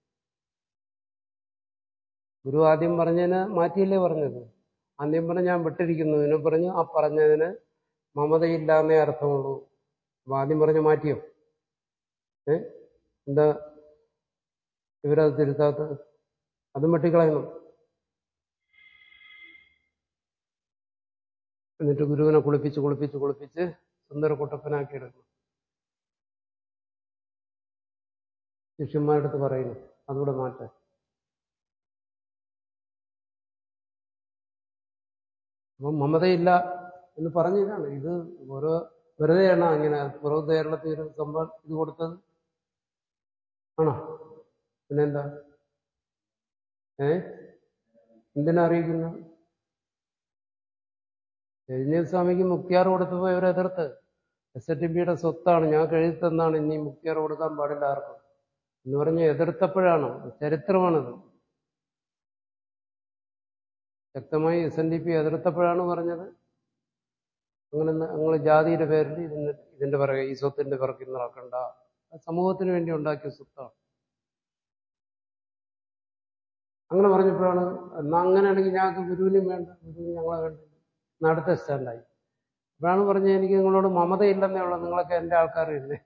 ഗുരു ആദ്യം പറഞ്ഞതിന് മാറ്റിയല്ലേ പറഞ്ഞത് ആദ്യം പറഞ്ഞ് ഞാൻ വിട്ടിരിക്കുന്നു ഇതിനെ പറഞ്ഞു ആ പറഞ്ഞതിന് മമതയില്ലാന്നേ അർത്ഥമുള്ളൂ അപ്പൊ ആദ്യം പറഞ്ഞ് മാറ്റിയോ ഏ എന്താ ഇവരത് തിരുത്താത്തത് അതും വെട്ടിക്കളയണം എന്നിട്ട് ഗുരുവിനെ കുളിപ്പിച്ച് കുളിപ്പിച്ച് കുളിപ്പിച്ച് സുന്ദര കുട്ടപ്പനാക്കി എടുക്കണം ശിഷ്യന്മാരുടെ അടുത്ത് പറയുന്നു അതുകൂടെ മാറ്റാൻ അപ്പം മമതയില്ല എന്ന് പറഞ്ഞതാണ് ഇത് ഓരോ വെറുതെയാണോ അങ്ങനെ പുറത്ത് കേരളത്തിൽ ഒരു സംഭവം ഇത് കൊടുത്തത് ആണോ പിന്നെന്താ ഏ എന്തിനാ അറിയിക്കുന്നു ചൈതന്യ സ്വാമിക്ക് മുക്തിയാർ കൊടുത്തപ്പോൾ ഇവരെ എതിർത്ത് എസ് എൻ ടി പിയുടെ സ്വത്താണ് ഞങ്ങൾക്ക് എഴുതി തന്നാണ് ഇനി മുക്തിയാർ കൊടുക്കാൻ പാടില്ല ആർക്കും എന്ന് പറഞ്ഞ് എതിർത്തപ്പോഴാണ് ചരിത്രമാണത് ശക്തമായി എസ് എൻ ഡി പി എതിർത്തപ്പോഴാണ് പറഞ്ഞത് അങ്ങനെ നിങ്ങൾ ജാതിയുടെ പേരിൽ ഇതിന് ഇതിന്റെ പിറകെ ഈ സ്വത്തിന്റെ പിറകിൽ നടക്കണ്ട അത് സമൂഹത്തിന് വേണ്ടി ഉണ്ടാക്കിയ സ്വത്താണ് അങ്ങനെ പറഞ്ഞപ്പോഴാണ് എന്നാ അങ്ങനെയാണെങ്കിൽ ഞങ്ങൾക്ക് ഗുരുവിനും വേണ്ട ഗുരുവിന് ഞങ്ങളെ വേണ്ട എന്നാ അടുത്ത സ്റ്റാൻഡായി അപ്പോഴാണ് പറഞ്ഞത് എനിക്ക് നിങ്ങളോട് മമതയില്ലെന്നേ ഉള്ളൂ നിങ്ങളൊക്കെ എൻ്റെ ആൾക്കാരില്ലേ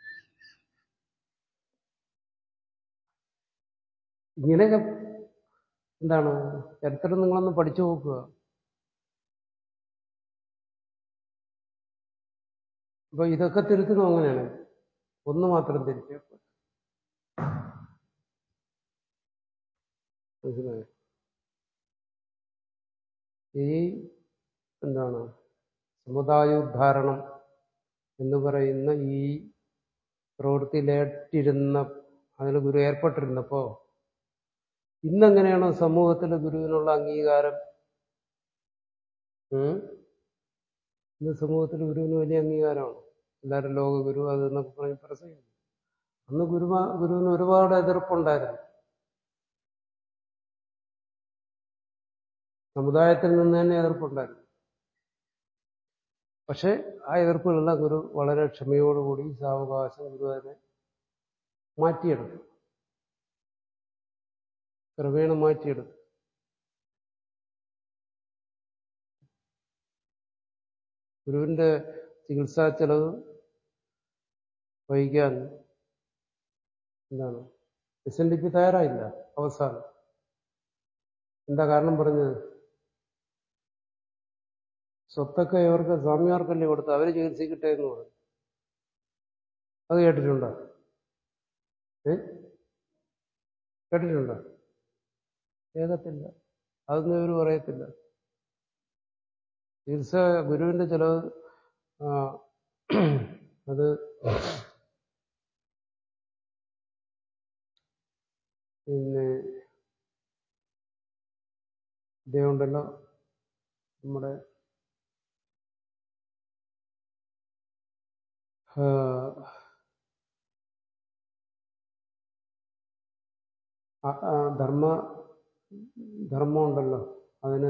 ഇങ്ങനെയൊക്കെ എന്താണ് ചരിത്രം നിങ്ങളൊന്ന് പഠിച്ചു നോക്കുക അപ്പൊ ഇതൊക്കെ തിരുത്തുന്നു അങ്ങനെയാണ് ഒന്ന് മാത്രം തിരിച്ചു മനസ്സിലായോ ഈ എന്താണ് സമുദായോദ്ധാരണം എന്ന് പറയുന്ന ഈ പ്രവൃത്തിയിലേറ്റിരുന്ന അതിൽ ഗുരു ഏർപ്പെട്ടിരുന്നപ്പോ ഇന്നെങ്ങനെയാണോ സമൂഹത്തിൽ ഗുരുവിനുള്ള അംഗീകാരം ഉം? ഇന്ന് സമൂഹത്തിൽ ഗുരുവിന് വലിയ അംഗീകാരമാണ് എല്ലാവരും ലോക ഗുരു അത് എന്നൊക്കെ പറഞ്ഞ് പ്രസംഗിക്കും അന്ന് ഗുരുമാ ഗുരുവിന് ഒരുപാട് എതിർപ്പുണ്ടായിരുന്നു സമുദായത്തിൽ നിന്ന് തന്നെ എതിർപ്പുണ്ടായിരുന്നു പക്ഷെ ആ എതിർപ്പുകളെല്ലാം ഗുരു വളരെ ക്ഷമയോടുകൂടി സാവകാശം ഗുരു അതിനെ മാറ്റിയെടുത്തു ക്രമേണ മാറ്റിയെടുത്തു ഗുരുവിന്റെ ചികിത്സാ ചെലവ് വഹിക്കാൻ എന്താണ് എസ് എൻ ഡി പി തയ്യാറായില്ല അവസാനം എന്താ കാരണം പറഞ്ഞത് സ്വത്തൊക്കെ ഇവർക്ക് സ്വാമിമാർക്കല്ലേ കൊടുത്ത് അവര് ചികിത്സിക്കട്ടെ എന്ന് പറഞ്ഞു അത് കേട്ടിട്ടുണ്ടോ ഏ കേട്ടിട്ടുണ്ടോ കേൾക്കത്തില്ല അതൊന്നും ഇവർ പറയത്തില്ല ചികിത്സ ഗുരുവിന്റെ ചെലവ് ആ, അത് പിന്നെ ഇദ്ദേഹം ഉണ്ടല്ലോ നമ്മുടെ ആ, ആ- ആ ധർമ്മ ധർമ്മം ഉണ്ടല്ലോ അതിന്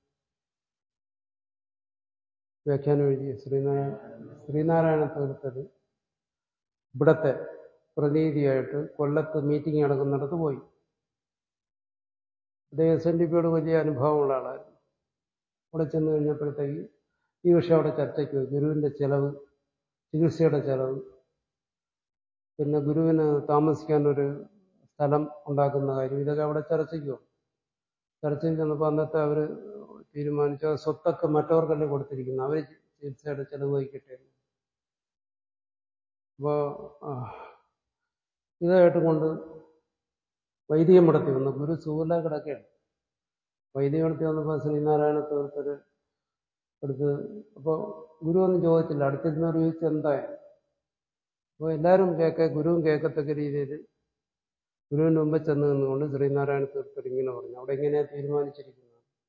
വ്യാഖ്യാനം എഴുതിയ ശ്രീനാരായണ ശ്രീനാരായണ തീർത്ഥര് ഇവിടത്തെ പ്രതിനിധിയായിട്ട് കൊല്ലത്ത് മീറ്റിംഗ് നടക്കുന്നിടത്ത് പോയി അദ്ദേഹം എസ് എൻ ഡി പിയോട് വലിയ അനുഭവമുള്ള ആളായിരുന്നു അവിടെ ചെന്ന് കഴിഞ്ഞപ്പോഴത്തേക്ക് ഈ വിഷയം അവിടെ ചർച്ചയ്ക്ക് വന്നു. ഗുരുവിന്റെ ചെലവ് ചികിത്സയുടെ ചെലവ് പിന്നെ ഗുരുവിന് താമസിക്കാൻ ഒരു സ്ഥലം ഉണ്ടാക്കുന്ന കാര്യം ഇതൊക്കെ അവിടെ ചർച്ചയ്ക്ക് വന്നു ചർച്ചയ്ക്ക് വന്നപ്പോൾ അന്നത്തെ അവർ തീരുമാനിച്ച സ്വത്തൊക്കെ മറ്റവർക്കല്ലേ കൊടുത്തിരിക്കുന്നത് അവർ ചികിത്സയുടെ ചെലവ് വഹിക്കട്ടെ അപ്പോൾ ഇതായിട്ട് കൊണ്ട് വൈദികം നടത്തി വന്നു ഗുരു സൂല കിടക്കുകയാണ് വൈദികം നടത്തി വന്നപ്പോൾ ശ്രീനാരായണ തീർത്ഥര് അടുത്ത് അപ്പോൾ ഗുരു ഒന്നും ചോദിച്ചില്ല അടുത്തിരുന്നവർ ചോദിച്ചു എന്തായാലും അപ്പോൾ എല്ലാവരും കേൾക്ക ഗുരുവും കേൾക്കത്തക്ക രീതിയിൽ ഗുരുവിന്റെ മുമ്പ് ചെന്ന് നിന്നുകൊണ്ട് ശ്രീനാരായണ തീർത്ഥർ ഇങ്ങനെ പറഞ്ഞു അവിടെ ഇങ്ങനെയാ തീരുമാനിച്ചിരിക്കുന്നത്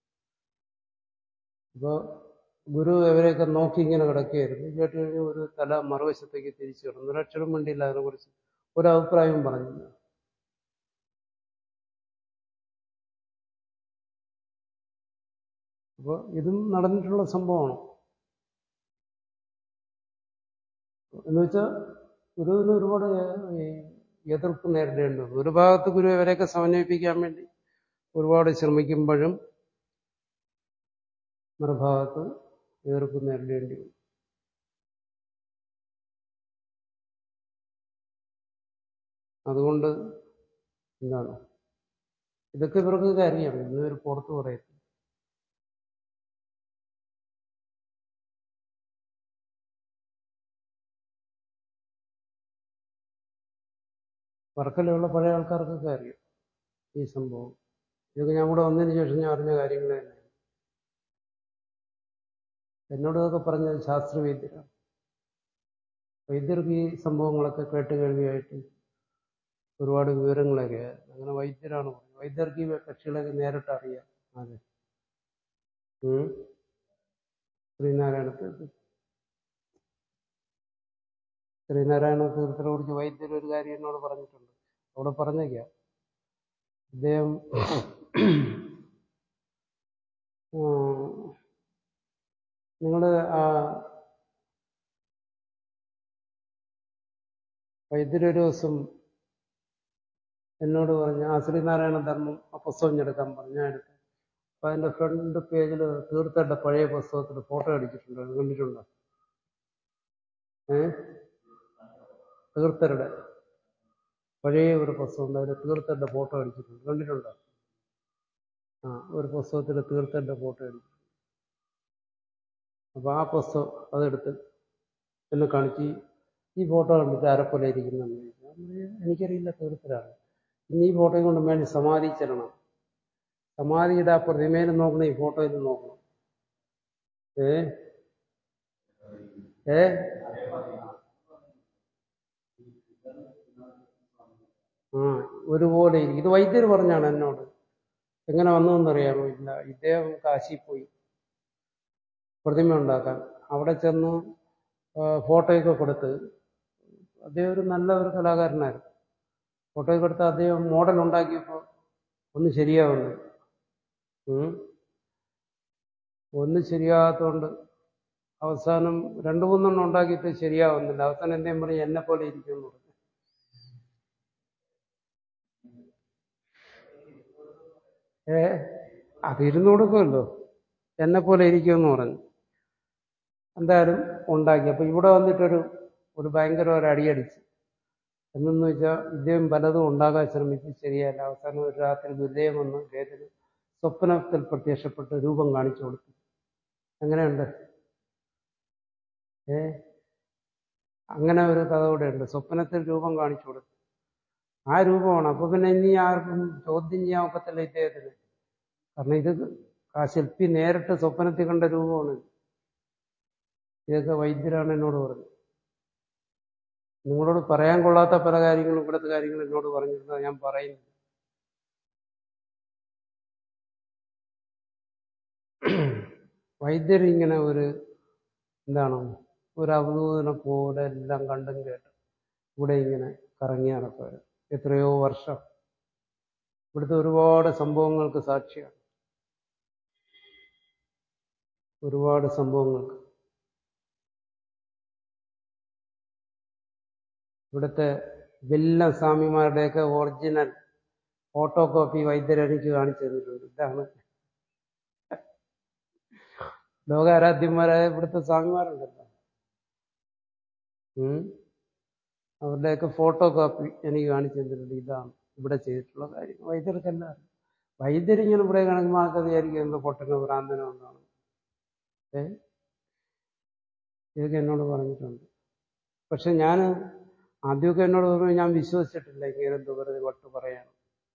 അപ്പോൾ ഗുരു ഇവരെയൊക്കെ നോക്കി ഇങ്ങനെ കിടക്കുകയായിരുന്നു കേട്ട് കഴിഞ്ഞ് ഒരു തല മറുവശത്തേക്ക് തിരിച്ചു കിടന്നു ഒരക്ഷരം വേണ്ടിയില്ല അതിനെക്കുറിച്ച് ഒരു അഭിപ്രായവും പറഞ്ഞില്ല അപ്പോൾ ഇതും നടന്നിട്ടുള്ള സംഭവമാണ് എന്ന് വെച്ചാൽ ഗുരുവിന് ഒരുപാട് ഈ എതിർപ്പ് നേരിടേണ്ടി വന്നു ഒരു ഭാഗത്ത് ഗുരു ഇവരെയൊക്കെ സമന്വയിപ്പിക്കാൻ വേണ്ടി ഒരുപാട് ശ്രമിക്കുമ്പോഴും മറുഭാഗത്ത് എതിർപ്പ് നേരിടേണ്ടി വന്നു അതുകൊണ്ട് എന്താണ് ഇതൊക്കെ ഇവർക്കൊക്കെ അറിയാം ഇന്ന് ഇവർ പുറത്ത് പറയത്തില്ല വർക്കലുള്ള പഴയ ആൾക്കാർക്കൊക്കെ അറിയാം ഈ സംഭവം ഇതൊക്കെ ഞാൻ കൂടെ വന്നതിന് ശേഷം ഞാൻ അറിഞ്ഞ കാര്യങ്ങൾ തന്നെ എന്നോട് ഇതൊക്കെ പറഞ്ഞത് ശാസ്ത്രവൈദ്യരാണ് വൈദ്യർക്ക് ഈ സംഭവങ്ങളൊക്കെ കേട്ട് കേൾവിയായിട്ട് ഒരുപാട് വിവരങ്ങളൊക്കെ അങ്ങനെ വൈദ്യരാണ് പറഞ്ഞത് വൈദ്യർക്ക് ഈ കക്ഷികളൊക്കെ നേരിട്ട് അറിയാം അതെ ഉം. ശ്രീനാരായണ തീർത്ഥ ശ്രീനാരായണ തീർത്ഥനെ കുറിച്ച് വൈദ്യർ ഒരു കാര്യം എന്നോട് പറഞ്ഞിട്ടുണ്ട് അവിടെ പറഞ്ഞേക്കാം അദ്ദേഹം നിങ്ങൾ ആ വൈദ്യരൊരു ദിവസം എന്നോട് പറഞ്ഞു ആ ശ്രീനാരായണ ധർമ്മം ആ പുസ്തകം ഞാൻ എടുക്കാൻ പറഞ്ഞു ഞാൻ എടുത്തു അപ്പൊ അതിന്റെ ഫ്രണ്ട് പേജിൽ തീർത്ഥയുടെ പഴയ പുസ്തകത്തിൽ ഫോട്ടോ അടിച്ചിട്ടുണ്ട് അത് കണ്ടിട്ടുണ്ടോ ഏ തീർത്ഥരുടെ പഴയ ഒരു പുസ്തകമുണ്ട് അതിൽ തീർത്ഥരുടെ ഫോട്ടോ അടിച്ചിട്ടുണ്ട് കണ്ടിട്ടുണ്ടോ ആ ഒരു പുസ്തകത്തിൽ തീർത്ഥരുടെ ഫോട്ടോ അടിച്ചു അപ്പൊ ആ പുസ്തകം അതെടുത്ത് എന്നെ കാണിച്ച് ഈ ഫോട്ടോ കണ്ടിട്ട് ആരെപ്പോലെ ഇരിക്കുന്നു എനിക്കറിയില്ല തീർത്ഥരാണ് ഇനി ഈ ഫോട്ടോയും കൊണ്ട് മേലെ സമാധി ചെല്ലണം സമാധിയുടെ ആ പ്രതിമയിൽ നോക്കണം ഈ ഫോട്ടോയിൽ നോക്കണം ഏ ഏ ആ ഒരുപോലെ ഇരിക്കും ഇത് വൈദ്യർ പറഞ്ഞാണ് എന്നോട് എങ്ങനെ വന്നതെന്നറിയാമോ ഇല്ല ഇദ്ദേഹം കാശി പോയി പ്രതിമ ഉണ്ടാക്കാൻ അവിടെ ചെന്ന് ഫോട്ടോയൊക്കെ കൊടുത്ത് അദ്ദേഹം ഒരു നല്ല ഒരു കലാകാരനായിരുന്നു ഫോട്ടോയൊക്കെ കൊടുത്ത് അദ്ദേഹം മോഡൽ ഉണ്ടാക്കിയപ്പോൾ ഒന്നും ശരിയാവുന്നില്ല ഉം. ഒന്നും ശരിയാകാത്തതുകൊണ്ട് അവസാനം രണ്ടു മൂന്നെണ്ണം ഉണ്ടാക്കിയിട്ട് ശരിയാവുന്നില്ല അവസാനം എന്തേലും പറയും എന്നെ പോലെ ഇരിക്കുമെന്ന് പറഞ്ഞു ഏ അത് ഇരുന്ന് കൊടുക്കുമല്ലോ എന്നെ പോലെ ഇരിക്കുമെന്ന് പറഞ്ഞു എന്തായാലും ഉണ്ടാക്കി അപ്പൊ ഇവിടെ വന്നിട്ടൊരു ഒരു ഭയങ്കര ഒരു അടിയടിച്ച് എന്നെന്ന് വെച്ചാൽ ഇദ്ദേഹം പലതും ഉണ്ടാകാൻ ശ്രമിച്ച് ശരിയല്ല അവസാനം ഒരു രാത്രി ദുർദയം വന്ന് ഇദ്ദേഹത്തിന് സ്വപ്നത്തിൽ പ്രത്യക്ഷപ്പെട്ട് രൂപം കാണിച്ചു കൊടുത്തു എങ്ങനെയുണ്ട് ഏ അങ്ങനെ ഒരു കഥ കൂടെ ഉണ്ട് സ്വപ്നത്തിൽ രൂപം കാണിച്ചു കൊടുത്തു ആ രൂപമാണ് അപ്പൊ പിന്നെ ഇനി ആർക്കും ചോദ്യം ചെയ്യാൻ ഒക്കത്തില്ല ഇദ്ദേഹത്തിന് കാരണം ഇത് ആ ശില്പി നേരിട്ട് സ്വപ്നത്തിൽ കണ്ട രൂപമാണ് ഇതൊക്കെ വൈദ്യരാണ് എന്നോട് പറഞ്ഞത് നിങ്ങളോട് പറയാൻ കൊള്ളാത്ത പല കാര്യങ്ങളും ഇവിടുത്തെ കാര്യങ്ങൾ എന്നോട് പറഞ്ഞിരുന്നത് ഞാൻ പറയുന്നു വൈദ്യർ ഇങ്ങനെ ഒരു എന്താണ് ഒരു അവധൂതനെ പോലെ എല്ലാം കണ്ടും കേട്ടും ഇവിടെ ഇങ്ങനെ കറങ്ങി നടക്കുക എത്രയോ വർഷം ഇവിടുത്തെ ഒരുപാട് സംഭവങ്ങൾക്ക് സാക്ഷിയാണ് ഒരുപാട് സംഭവങ്ങൾക്ക് ഇവിടുത്തെ വലിയ സ്വാമിമാരുടെയൊക്കെ ഒറിജിനൽ ഫോട്ടോ കോപ്പി വൈദ്യരെനിക്ക് കാണിച്ചു തന്നിട്ടുണ്ട് ഇതാണ് ലോകാരാധ്യന്മാരായ ഇവിടുത്തെ സ്വാമിമാരുണ്ടല്ലോ ഉം. അവരുടെയൊക്കെ ഫോട്ടോ കോപ്പി എനിക്ക് കാണിച്ചു തന്നിട്ടുണ്ട് ഇതാണ് ഇവിടെ ചെയ്തിട്ടുള്ള കാര്യം വൈദ്യർക്കല്ല വൈദ്യരിങ്ങനെ ഇവിടെ കാണുമ്പോൾ ആൾക്കാർ വിചാരിക്കും എന്തോ പൊട്ടനോ ഭ്രാന്തനോ എന്നാണ് ഏ ഇതൊക്കെ എന്നോട് പറഞ്ഞിട്ടുണ്ട് പക്ഷെ ഞാൻ ആദ്യമൊക്കെ എന്നോട് പറഞ്ഞു ഞാൻ വിശ്വസിച്ചിട്ടില്ല ഇങ്ങനെ എന്തോ വെറുതെ വട്ട് പറയാണ്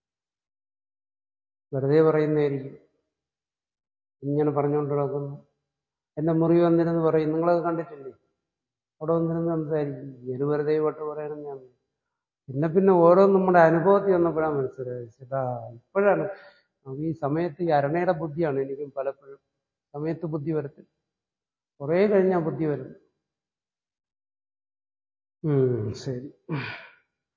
വെറുതെ പറയുന്നതായിരിക്കും ഇങ്ങനെ പറഞ്ഞുകൊണ്ട് നടക്കുന്നു എന്റെ മുറി വന്നിരുന്ന് പറയും നിങ്ങളത് കണ്ടിട്ടില്ലേ അവിടെ വന്നിരുന്ന് സംസാരിക്കും ഇങ്ങനെ വെറുതെ വട്ട് പറയണം ഞാൻ പിന്നെ പിന്നെ ഓരോ നമ്മുടെ അനുഭവത്തിൽ വന്നപ്പോഴാണ് മനസ്സിലായത് ചേട്ടാ ഇപ്പോഴാണ് നമുക്ക് ഈ സമയത്ത് ഈ അരണയുടെ ബുദ്ധിയാണ് എനിക്കും പലപ്പോഴും സമയത്ത് ബുദ്ധി വരത്തില്ല കുറേ കഴിഞ്ഞാൽ ബുദ്ധി വരും ഉം, ശരി